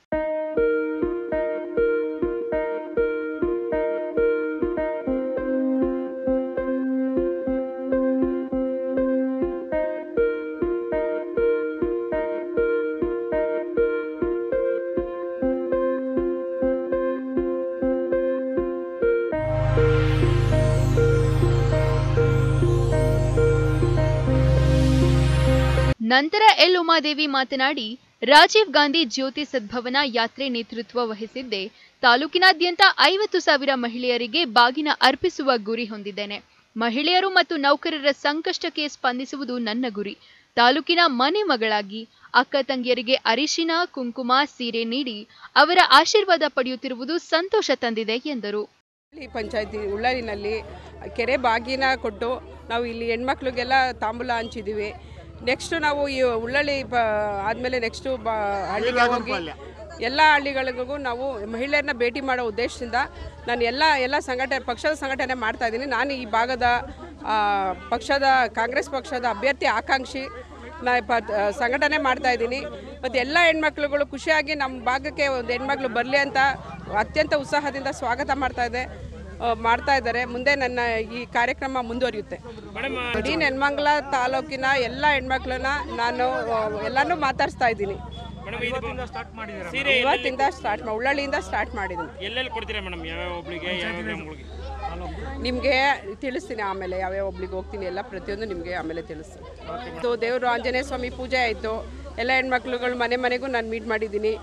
ನಂತರ ಎಲ್ ಉಮಾದೇವಿ ಮಾತನಾಡಿ ರಾಜೀವ್ ಗಾಂಧಿ ಜ್ಯೋತಿ ಸದ್ಭವನ ಯಾತ್ರೆ ನೇತೃತ್ವ ವಹಿಸಿದ್ದೆ ತಾಲೂಕಿನಾದ್ಯಂತ ಐವತ್ತು ಸಾವಿರ ಮಹಿಳೆಯರಿಗೆ ಬಾಗಿನ ಅರ್ಪಿಸುವ ಗುರಿ ಹೊಂದಿದ್ದೇನೆ ಮಹಿಳೆಯರು ಮತ್ತು ನೌಕರರ ಸಂಕಷ್ಟಕ್ಕೆ ಸ್ಪಂದಿಸುವುದು ನನ್ನ ಗುರಿ ತಾಲೂಕಿನ ಮನೆ ಮಗಳಾಗಿ ಅಕ್ಕ ತಂಗಿಯರಿಗೆ ಅರಿಶಿನ ಕುಂಕುಮ ಸೀರೆ ನೀಡಿ ಅವರ ಆಶೀರ್ವಾದ ಪಡೆಯುತ್ತಿರುವುದು ಸಂತೋಷ ತಂದಿದೆ ಎಂದರು ಈ ಪಂಚಾಯತಿ ಉಳ್ಳಾರಿನಲ್ಲಿ ಕೆರೆ ಬಾಗಿನ ಕೊಟ್ಟು ನಾವು ಇಲ್ಲಿ ಹೆಣ್ಮಕ್ಳಿಗೆಲ್ಲ ತಾಂಬೂಲ ಹಂಚಿದ್ದೀವಿ ನೆಕ್ಸ್ಟ್ ನಾವು ಈ ಉಳ್ಳಳ್ಳಿ ಪ ಆದಮೇಲೆ ನೆಕ್ಸ್ಟು ಬಾ ಹಳ್ಳಿಗೆ ಹೋಗಿ ಎಲ್ಲ ಹಳ್ಳಿಗಳಿಗೂ ನಾವು ಮಹಿಳೆಯರನ್ನ ಭೇಟಿ ಮಾಡೋ ಉದ್ದೇಶದಿಂದ ನಾನು ಎಲ್ಲ ಎಲ್ಲ ಸಂಘಟನೆ ಪಕ್ಷದ ಸಂಘಟನೆ ಮಾಡ್ತಾ ಇದ್ದೀನಿ ನಾನು ಈ ಭಾಗದ ಆ, ಪಕ್ಷದ ಕಾಂಗ್ರೆಸ್ ಪಕ್ಷದ ಅಭ್ಯರ್ಥಿ ಆಕಾಂಕ್ಷಿ ನಾ ಪ ಸಂಘಟನೆ ಮಾಡ್ತಾ ಇದ್ದೀನಿ ಮತ್ತು ಎಲ್ಲ ಹೆಣ್ಮಕ್ಳುಗಳು ಖುಷಿಯಾಗಿ ನಮ್ಮ ಭಾಗಕ್ಕೆ ಒಂದು ಹೆಣ್ಮಕ್ಳು ಬರಲಿ ಅಂತ ಅತ್ಯಂತ ಉತ್ಸಾಹದಿಂದ ಸ್ವಾಗತ ಮಾಡ್ತಾ ಇದೆ ಆ, ಮಾಡ್ತಾ ಇದ್ದಾರೆ ಮುಂದೆ ನನ್ನ ಈ ಕಾರ್ಯಕ್ರಮ ಮುಂದುವರಿಯುತ್ತೆ ಇಡೀ ನೆನ್ಮಂಗಲ ತಾಲೂಕಿನ ಎಲ್ಲ ಹೆಣ್ಮಕ್ಳನ್ನ ನಾನು ಆ, ಎಲ್ಲಾನು ಮಾತಾಡಿಸ್ತಾ ಇದ್ದೀನಿ ಇವತ್ತಿಂದ ಸ್ಟಾರ್ಟ್ ಮಾಡಿ ಉಳ್ಳಳ್ಳಿಯಿಂದ ಸ್ಟಾರ್ಟ್ ಮಾಡಿದ್ದೀನಿ ಎಲ್ಲೆಲ್ಲಿ ಕೊಡ್ತೀರಾ ಮೇಡಮ್ ಯಾವ್ಯಾವ ಒಬ್ಳಿಗೆ ಯಾವ್ಯಾವ ಗ್ರಾಮಗಳಿಗೆ ನಿಮಗೆ ತಿಳಿಸ್ತೀನಿ ಆಮೇಲೆ ಯಾವ್ಯಾವ ಒಬ್ಳಿಗೆ ಹೋಗ್ತೀನಿ ಎಲ್ಲ ಪ್ರತಿಯೊಂದು ನಿಮಗೆ ಆಮೇಲೆ ತಿಳಿಸ್ತೀನಿ ಇದು ದೇವರು ಆಂಜನೇಯ ಸ್ವಾಮಿ ಪೂಜೆ ಆಯಿತು ಎಲ್ಲ ಹೆಣ್ಮಕ್ಳುಗಳು ಮನೆ ಮನೆಗೂ ನಾನು ಮೀಟ್ ಮಾಡಿದ್ದೀನಿ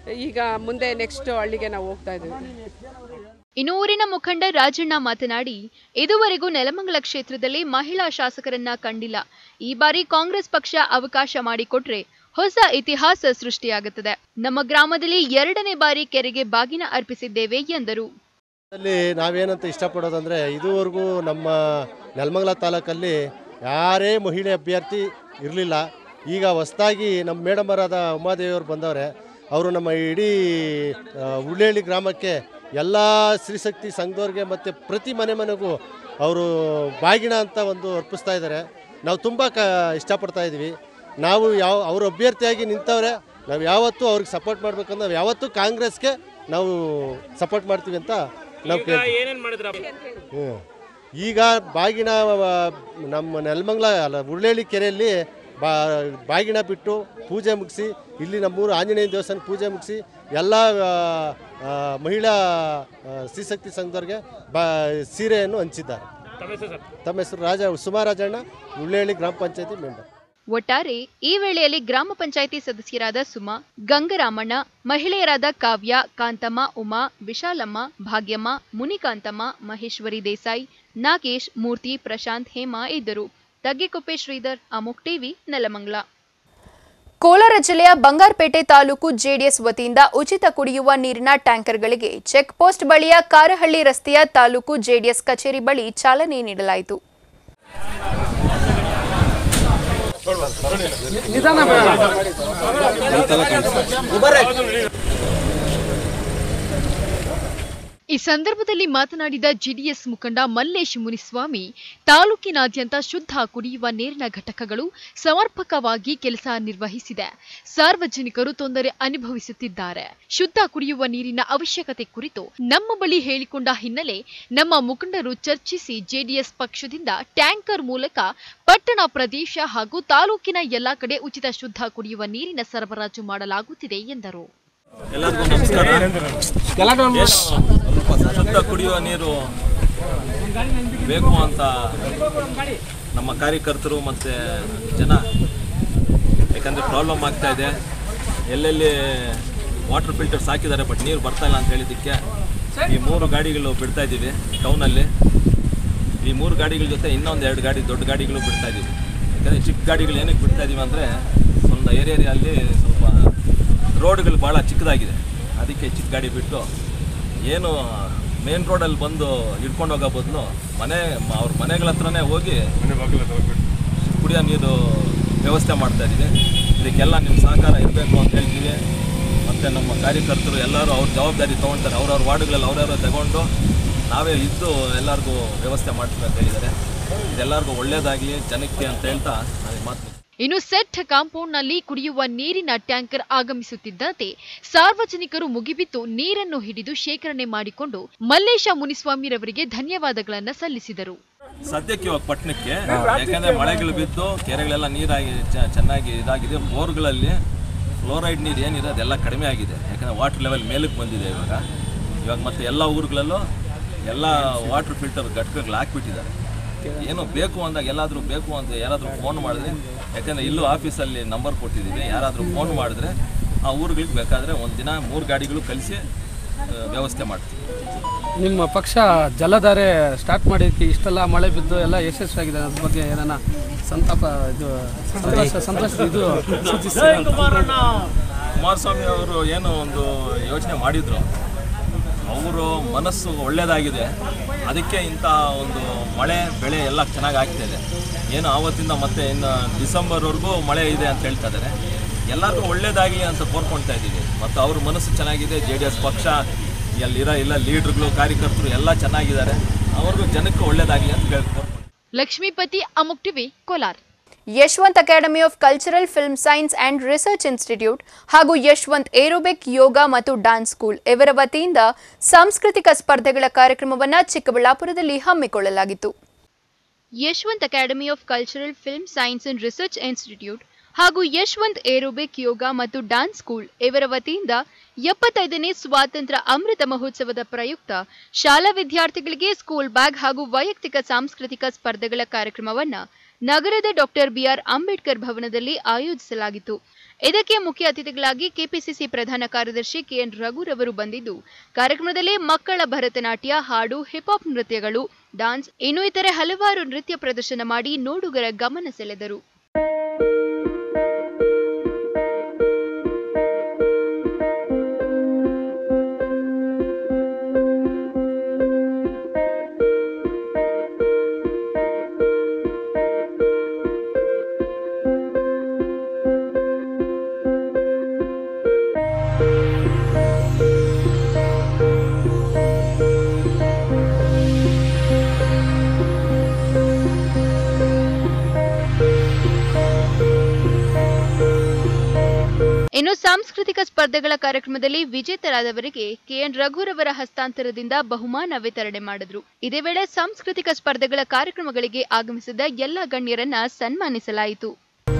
ಈಗ ಮುಂದೆ ನೆಕ್ಸ್ಟ್ ಹಳ್ಳಿಗೆ ನಾವು ಹೋಗ್ತಾ ಇದ್ದೀವಿ ಇನ್ನು ಊರಿನ ಮುಖಂಡ ರಾಜಣ್ಣ ಮಾತನಾಡಿ ಇದುವರೆಗೂ ನೆಲಮಂಗಲ ಕ್ಷೇತ್ರದಲ್ಲಿ ಮಹಿಳಾ ಶಾಸಕರನ್ನ ಕಂಡಿಲ್ಲ ಈ ಬಾರಿ ಕಾಂಗ್ರೆಸ್ ಪಕ್ಷ ಅವಕಾಶ ಮಾಡಿಕೊಟ್ರೆ ಹೊಸ ಇತಿಹಾಸ ಸೃಷ್ಟಿಯಾಗುತ್ತದೆ ನಮ್ಮ ಗ್ರಾಮದಲ್ಲಿ ಎರಡನೇ ಬಾರಿ ಕೆರೆಗೆ ಬಾಗಿನ ಅರ್ಪಿಸಿದ್ದೇವೆ ಎಂದರು ಅಲ್ಲಿ ನಾವೇನಂತ ಇಷ್ಟಪಡೋದಂದರೆ ಇದುವರೆಗೂ ನಮ್ಮ ನೆಲಮಂಗಲ ತಾಲೂಕಲ್ಲಿ ಯಾರೇ ಮಹಿಳೆ ಅಭ್ಯರ್ಥಿ ಇರಲಿಲ್ಲ ಈಗ ಹೊಸದಾಗಿ ನಮ್ಮ ಮೇಡಮರಾದ ಉಮಾದೇವಿಯವರು ಬಂದವರೆ ಅವರು ನಮ್ಮ ಇಡೀ ಆ, ಉಳ್ಳೇಳಿ ಗ್ರಾಮಕ್ಕೆ ಎಲ್ಲ ಸ್ತ್ರೀಶಕ್ತಿ ಸಂಘದವ್ರಿಗೆ ಮತ್ತು ಪ್ರತಿ ಮನೆ ಮನೆಗೂ ಅವರು ಬಾಗಿಣ ಅಂತ ಒಂದು ಅರ್ಪಿಸ್ತಾ ಇದ್ದಾರೆ ನಾವು ತುಂಬ ಕ ಇಷ್ಟಪಡ್ತಾ ಇದ್ದೀವಿ ನಾವು ಯಾವ ಅವರು ಅಭ್ಯರ್ಥಿಯಾಗಿ ನಿಂತವ್ರೆ ನಾವು ಯಾವತ್ತೂ ಅವ್ರಿಗೆ ಸಪೋರ್ಟ್ ಮಾಡ್ಬೇಕಂದ್ರೆ ನಾವು ಯಾವತ್ತೂ ಕಾಂಗ್ರೆಸ್ಗೆ ನಾವು ಸಪೋರ್ಟ್ ಮಾಡ್ತೀವಿ ಅಂತ ನಾವು ಈಗ ಕೇಳ್ತೀವಿ ಏನೇನ್ ಮಾಡಿದ್ರ ಹ್ಮ್. ಈಗ ಬಾಗಿನ ಆ, ನಮ್ಮ ನೆಲಮಂಗಲ ಅಲ್ಲ ಉಳ್ಳೇಳಿ ಕೆರೆಯಲ್ಲಿ ಬಾ ಬಾಗಿನ ಬಿಟ್ಟು ಪೂಜೆ ಮುಗಿಸಿ ಇಲ್ಲಿ ನಮ್ಮೂರು ಆಂಜನೇಯ ದೇವಸ್ಥಾನ ಪೂಜೆ ಮುಗಿಸಿ ಎಲ್ಲ ಆ, ಆ, ಮಹಿಳಾ ಆ, ಸ್ತ್ರೀಶಕ್ತಿ ಸಂಘದವ್ರಿಗೆ ಬಾ ಸೀರೆಯನ್ನು ಹಂಚಿದ್ದಾರೆ ತಮ್ಮ ಹೆಸರು ಸರ್ ತಮ್ಮ ಹೆಸರು ರಾಜ ಸುಮಾರಾಜಣ್ಣ ಉಳ್ಳೇಳಿ ಗ್ರಾಮ ಪಂಚಾಯತಿ ಮೆಂಬರ್ ಒಟ್ಟಾರೆ ಈ ವೇಳೆಯಲ್ಲಿ ಗ್ರಾಮ ಪಂಚಾಯಿತಿ ಸದಸ್ಯರಾದ ಸುಮಾ ಗಂಗರಾಮಣ್ಣ ಮಹಿಳೆಯರಾದ ಕಾವ್ಯ ಕಾಂತಮ್ಮ ಉಮಾ ವಿಶಾಲಮ್ಮ ಭಾಗ್ಯಮ್ಮ ಮುನಿಕಾಂತಮ್ಮ ಮಹೇಶ್ವರಿ ದೇಸಾಯಿ ನಾಗೇಶ್ ಮೂರ್ತಿ ಪ್ರಶಾಂತ್ ಹೇಮಾ ಇದ್ದರು ತಗ್ಗಿಕೊಪ್ಪೆ ಶ್ರೀಧರ್ ಅಮುಕ್ ಟಿವಿ ನೆಲಮಂಗಲ ಕೋಲಾರ ಜಿಲ್ಲೆಯ ಬಂಗಾರಪೇಟೆ ತಾಲೂಕು ಜೆಡಿಎಸ್ ವತಿಯಿಂದ ಉಚಿತ ಕುಡಿಯುವ ನೀರಿನ ಟ್ಯಾಂಕರ್ಗಳಿಗೆ ಚೆಕ್ ಪೋಸ್ಟ್ ಬಳಿಯ ಕಾರಹಳ್ಳಿ ರಸ್ತೆಯ ತಾಲೂಕು ಜೆಡಿಎಸ್ ಕಚೇರಿ ಬಳಿ ಚಾಲನೆ ನೀಡಲಾಯಿತು ಈ ಸಂದರ್ಭದಲ್ಲಿ ಮಾತನಾಡಿದ ಜೆಡಿಎಸ್ ಮುಖಂಡ ಮಲ್ಲೇಶ್ ಮುನಿಸ್ವಾಮಿ ತಾಲೂಕಿನಾದ್ಯಂತ ಶುದ್ಧ ಕುಡಿಯುವ ನೀರಿನ ಘಟಕಗಳು ಸಮರ್ಪಕವಾಗಿ ಕೆಲಸ ನಿರ್ವಹಿಸಿದೆ ಸಾರ್ವಜನಿಕರು ತೊಂದರೆ ಅನುಭವಿಸುತ್ತಿದ್ದಾರೆ ಶುದ್ಧ ಕುಡಿಯುವ ನೀರಿನ ಅವಶ್ಯಕತೆ ಕುರಿತು ನಮ್ಮ ಬಳಿ ಹೇಳಿಕೊಂಡ ಹಿನ್ನೆಲೆ ನಮ್ಮ ಮುಖಂಡರು ಚರ್ಚಿಸಿ ಜೆಡಿಎಸ್ ಪಕ್ಷದಿಂದ ಟ್ಯಾಂಕರ್ ಮೂಲಕ ಪಟ್ಟಣ ಪ್ರದೇಶ ಹಾಗೂ ತಾಲೂಕಿನ ಎಲ್ಲಾ ಕಡೆ ಉಚಿತ ಶುದ್ಧ ಕುಡಿಯುವ ನೀರಿನ ಸರಬರಾಜು ಮಾಡಲಾಗುತ್ತಿದೆ ಎಂದರು ಎಲ್ಲರಿಗೂ ನಮಸ್ಕಾರ ಎಸ್, ಶುದ್ಧ ಕುಡಿಯುವ ನೀರು ಬೇಕು ಅಂತ ನಮ್ಮ ಕಾರ್ಯಕರ್ತರು ಮತ್ತು ಜನ ಯಾಕಂದರೆ ಪ್ರಾಬ್ಲಮ್ ಆಗ್ತಾ ಇದೆ ಎಲ್ಲೆಲ್ಲಿ ವಾಟರ್ ಫಿಲ್ಟರ್ಸ್ ಹಾಕಿದ್ದಾರೆ ಬಟ್ ನೀರು ಬರ್ತಾ ಇಲ್ಲ ಅಂತ ಹೇಳಿದ್ದಕ್ಕೆ ಈ ಮೂರು ಗಾಡಿಗಳು ಬಿಡ್ತಾ ಇದ್ದೀವಿ ಟೌನಲ್ಲಿ ಈ ಮೂರು ಗಾಡಿಗಳ ಜೊತೆ ಇನ್ನೊಂದು ಎರಡು ಗಾಡಿ ದೊಡ್ಡ ಗಾಡಿಗಳು ಬಿಡ್ತಾ ಇದ್ದೀವಿ ಯಾಕಂದರೆ ಚಿಕ್ಕ ಗಾಡಿಗಳು ಏನಕ್ಕೆ ಬಿಡ್ತಾ ಇದ್ದೀವಿ ಅಂದರೆ ಒಂದು ಏರಿಯಾದಲ್ಲಿ ಸ್ವಲ್ಪ ರೋಡ್ಗಳು ಭಾಳ ಚಿಕ್ಕದಾಗಿದೆ ಅದಕ್ಕೆ ಚಿಕ್ಕ ಗಾಡಿ ಬಿಟ್ಟು ಏನು ಮೇನ್ ರೋಡಲ್ಲಿ ಬಂದು ಹಿಡ್ಕೊಂಡು ಹೋಗೋ ಬದಲು ಮನೆ ಮ- ಅವ್ರ ಮನೆಗಳ ಹತ್ರನೇ ಹೋಗಿ ಕುಡಿಯೋ ನೀರು ವ್ಯವಸ್ಥೆ ಮಾಡ್ತಾ ಇದ್ದೀವಿ ಇದಕ್ಕೆಲ್ಲ ನಿಮ್ಮ ಸಹಕಾರ ಇರಬೇಕು ಅಂತ ಹೇಳ್ತೀವಿ ಮತ್ತು ನಮ್ಮ ಕಾರ್ಯಕರ್ತರು ಎಲ್ಲರೂ ಅವ್ರ ಜವಾಬ್ದಾರಿ ತೊಗೊಳ್ತಾರೆ ಅವ್ರವ್ರ ವಾರ್ಡ್ಗಳಲ್ಲಿ ಅವ್ರವ್ರ ತಗೊಂಡು ನಾವೇ ಇದ್ದು ಎಲ್ಲರಿಗೂ ವ್ಯವಸ್ಥೆ ಮಾಡ್ತೀವಿ ಅಂತ ಹೇಳಿದ್ದಾರೆ ಇದೆಲ್ಲರಿಗೂ ಒಳ್ಳೆಯದಾಗಲಿ ಜನಕ್ಕೆ ಅಂತ ಹೇಳ್ತಾ ನಾನು ಈ ಮಾತು ಇನ್ನು ಸೆಟ್ ಕಾಂಪೌಂಡ್ನಲ್ಲಿ ಕುಡಿಯುವ ನೀರಿನ ಟ್ಯಾಂಕರ್ ಆಗಮಿಸುತ್ತಿದ್ದಂತೆ ಸಾರ್ವಜನಿಕರು ಮುಗಿಬಿದ್ದು ನೀರನ್ನು ಹಿಡಿದು ಶೇಖರಣೆ ಮಾಡಿಕೊಂಡು ಮಲ್ಲೇಶ ಮುನಿಸ್ವಾಮಿರವರಿಗೆ ಧನ್ಯವಾದಗಳನ್ನ ಸಲ್ಲಿಸಿದರು ಸದ್ಯಕ್ಕೆ ಇವಾಗ ಪಟ್ಟಣಕ್ಕೆ ಯಾಕಂದ್ರೆ ಮಳೆಗಳು ಬಿದ್ದು ಕೆರೆಗಳೆಲ್ಲ ನೀರಾಗಿ ಚ- ಚೆನ್ನಾಗಿ ಇದಾಗಿದೆ ಬೋರ್ಗಳಲ್ಲಿ ಫ್ಲೋರೈಡ್ ನೀರು ಏನಿದೆ ಅದೆಲ್ಲ ಕಡಿಮೆ ಆಗಿದೆ ಯಾಕಂದ್ರೆ ವಾಟರ್ ಲೆವೆಲ್ ಮೇಲಕ್ಕೆ ಬಂದಿದೆ ಇವಾಗ ಇವಾಗ ಮತ್ತೆ ಎಲ್ಲ ಊರುಗಳಲ್ಲೂ ಎಲ್ಲ ವಾಟರ್ ಫಿಲ್ಟರ್ ಘಟಕಗಳು ಹಾಕ್ಬಿಟ್ಟಿದ್ದಾರೆ ಏನೋ ಬೇಕು ಅಂದಾಗ ಎಲ್ಲಾದರೂ ಬೇಕು ಅಂತ ಯಾರಾದರೂ ಫೋನ್ ಮಾಡಿದ್ರೆ ಯಾಕಂದರೆ ಇಲ್ಲೂ ಆಫೀಸಲ್ಲಿ ನಂಬರ್ ಕೊಟ್ಟಿದ್ದೀವಿ ಯಾರಾದರೂ ಫೋನ್ ಮಾಡಿದ್ರೆ ಆ ಊರುಗಳಿಗೆ ಬೇಕಾದರೆ ಒಂದು ದಿನ ಮೂರು ಗಾಡಿಗಳು ಕಳಿಸಿ ವ್ಯವಸ್ಥೆ ಮಾಡ್ತೀವಿ ನಿಮ್ಮ ಪಕ್ಷ ಜಲಧಾರೆ ಸ್ಟಾರ್ಟ್ ಮಾಡಿದ್ದಕ್ಕೆ ಇಷ್ಟೆಲ್ಲ ಮಳೆ ಬಿದ್ದು ಎಲ್ಲ ಯಶಸ್ವಿಯಾಗಿದೆ ಅದ್ರ ಬಗ್ಗೆ ಏನಾನ ಸಂತಾಪ ಇದು ಸಂತೋಷ ಸಂತೋಷ ಇದು ಸೂಚಿಸ್ತೀರಾ? ಕುಮಾರಸ್ವಾಮಿ ಅವರು ಏನು ಒಂದು ಯೋಚನೆ ಮಾಡಿದ್ರು ಅವರು ಮನಸ್ಸು ಒಳ್ಳೆಯದಾಗಿದೆ ಅದಕ್ಕೆ ಇಂಥ ಒಂದು ಮಳೆ ಬೆಳೆ ಎಲ್ಲ ಚೆನ್ನಾಗಿ ಆಗ್ತಾ ಇದೆ ಏನು ಆವತ್ತಿಂದ ಮತ್ತೆ ಇನ್ನು ಡಿಸೆಂಬರ್ವರೆಗೂ ಮಳೆ ಇದೆ ಅಂತ ಹೇಳ್ತಾ ಇದ್ದಾರೆ ಎಲ್ಲರಿಗೂ ಒಳ್ಳೇದಾಗಲಿ ಅಂತ ಕೋರ್ಕೊಳ್ತಾ ಇದ್ದೀವಿ ಮತ್ತು ಅವ್ರ ಮನಸ್ಸು ಚೆನ್ನಾಗಿದೆ ಜೆ ಡಿ ಎಸ್ ಪಕ್ಷ ಎಲ್ಲಿರೋ ಎಲ್ಲ ಲೀಡ್ರುಗಳು ಕಾರ್ಯಕರ್ತರು ಎಲ್ಲ ಚೆನ್ನಾಗಿದ್ದಾರೆ ಅವ್ರಿಗೂ ಜನಕ್ಕೆ ಒಳ್ಳೇದಾಗಲಿ ಅಂತ ಕೇಳ್ಕೊಂಡು Lakshmipathi Amuk TV Kolar Yashwant academy of cultural film science and research institute ಹಾಗೂ ಯಶವಂತ್ ಏರೋಬಿಕ್ ಯೋಗ ಮತ್ತು ಡಾನ್ಸ್ ಸ್ಕೂಲ್ ಇವರ ವತಿಯಿಂದ ಸಾಂಸ್ಕೃತಿಕ ಸ್ಪರ್ಧೆಗಳ ಕಾರ್ಯಕ್ರಮವನ್ನು ಚಿಕ್ಕಬಳ್ಳಾಪುರದಲ್ಲಿ ಹಮ್ಮಿಕೊಳ್ಳಲಾಗಿತ್ತು Yashwant academy of cultural film science and research institute ಹಾಗೂ ಯಶವಂತ್ ಏರೋಬಿಕ್ ಯೋಗ ಮತ್ತು ಡಾನ್ಸ್ ಸ್ಕೂಲ್ ಇವರ ವತಿಯಿಂದ ಎಪ್ಪತ್ತೈದನೇ ಸ್ವಾತಂತ್ರ್ಯ ಅಮೃತ ಮಹೋತ್ಸವದ ಪ್ರಯುಕ್ತ ಶಾಲಾ ವಿದ್ಯಾರ್ಥಿಗಳಿಗೆ ಸ್ಕೂಲ್ ಬ್ಯಾಗ್ ಹಾಗೂ ವೈಯಕ್ತಿಕ ಸಾಂಸ್ಕೃತಿಕ ಸ್ಪರ್ಧೆಗಳ ಕಾರ್ಯಕ್ರಮವನ್ನ ನಗರದ ಡಾಕ್ಟರ್ ಬಿಆರ್ ಅಂಬೇಡ್ಕರ್ ಭವನದಲ್ಲಿ ಆಯೋಜಿಸಲಾಗಿತ್ತು ಇದಕ್ಕೆ ಮುಖ್ಯ ಅತಿಥಿಗಳಾಗಿ ಕೆಪಿಸಿಸಿ ಪ್ರಧಾನ ಕಾರ್ಯದರ್ಶಿ ಕೆಎನ್ ರಘುರವರು ಬಂದಿದ್ದು ಕಾರ್ಯಕ್ರಮದಲ್ಲಿ ಮಕ್ಕಳ ಭರತನಾಟ್ಯ ಹಾಡು ಹಿಪ್ಹಾಪ್ ನೃತ್ಯಗಳು ಡಾನ್ಸ್ ಇನ್ನು ಇತರೆ ಹಲವಾರು ನೃತ್ಯ ಪ್ರದರ್ಶನ ಮಾಡಿ ನೋಡುಗರ ಗಮನ ಸೆಳೆದರು ಇನ್ನು ಸಾಂಸ್ಕೃತಿಕ ಸ್ಪರ್ಧೆಗಳ ಕಾರ್ಯಕ್ರಮದಲ್ಲಿ ವಿಜೇತರಾದವರಿಗೆ ಕೆಎನ್ ರಘುರವರ ಹಸ್ತಾಂತರದಿಂದ ಬಹುಮಾನ ವಿತರಣೆ ಮಾಡಿದ್ರು ಇದೇ ವೇಳೆ ಸಾಂಸ್ಕೃತಿಕ ಸ್ಪರ್ಧೆಗಳ ಕಾರ್ಯಕ್ರಮಗಳಿಗೆ ಆಗಮಿಸಿದ ಎಲ್ಲ ಗಣ್ಯರನ್ನ ಸನ್ಮಾನಿಸಲಾಯಿತು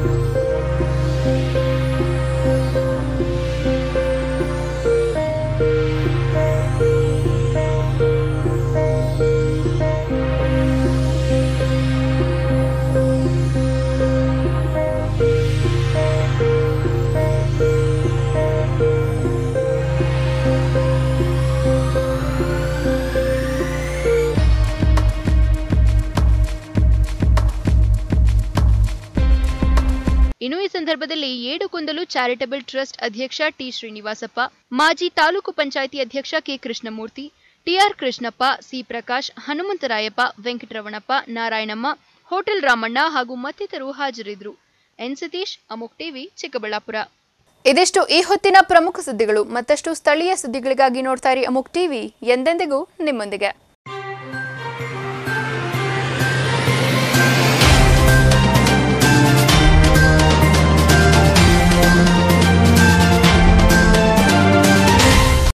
ಇನ್ನು ಈ ಸಂದರ್ಭದಲ್ಲಿ ಏಡುಕೊಂದಲು ಚಾರಿಟಬಲ್ ಟ್ರಸ್ಟ್ ಅಧ್ಯಕ್ಷ ಟಿ ಶ್ರೀನಿವಾಸಪ್ಪ ಮಾಜಿ ತಾಲೂಕು ಪಂಚಾಯಿತಿ ಅಧ್ಯಕ್ಷ K Krishnamurthy T R Krishnappa C Prakash Hanumantharayappa Venkataramanappa Narayanamma hotel Ramanna ಹಾಗೂ ಮತ್ತಿತರರು ಹಾಜರಿದ್ದರು ಎನ್ ಸತೀಶ್ ಅಮುಕ್ ಟಿವಿ ಚಿಕ್ಕಬಳ್ಳಾಪುರ ಇದಿಷ್ಟು ಈ ಹೊತ್ತಿನ ಪ್ರಮುಖ ಸುದ್ದಿಗಳು ಮತ್ತಷ್ಟು ಸ್ಥಳೀಯ ಸುದ್ದಿಗಳಿಗಾಗಿ ನೋಡ್ತಾ ಇರಿ ಅಮುಕ್ ಟಿವಿ ಎಂದೆಂದಿಗೂ ನಿಮ್ಮೊಂದಿಗೆ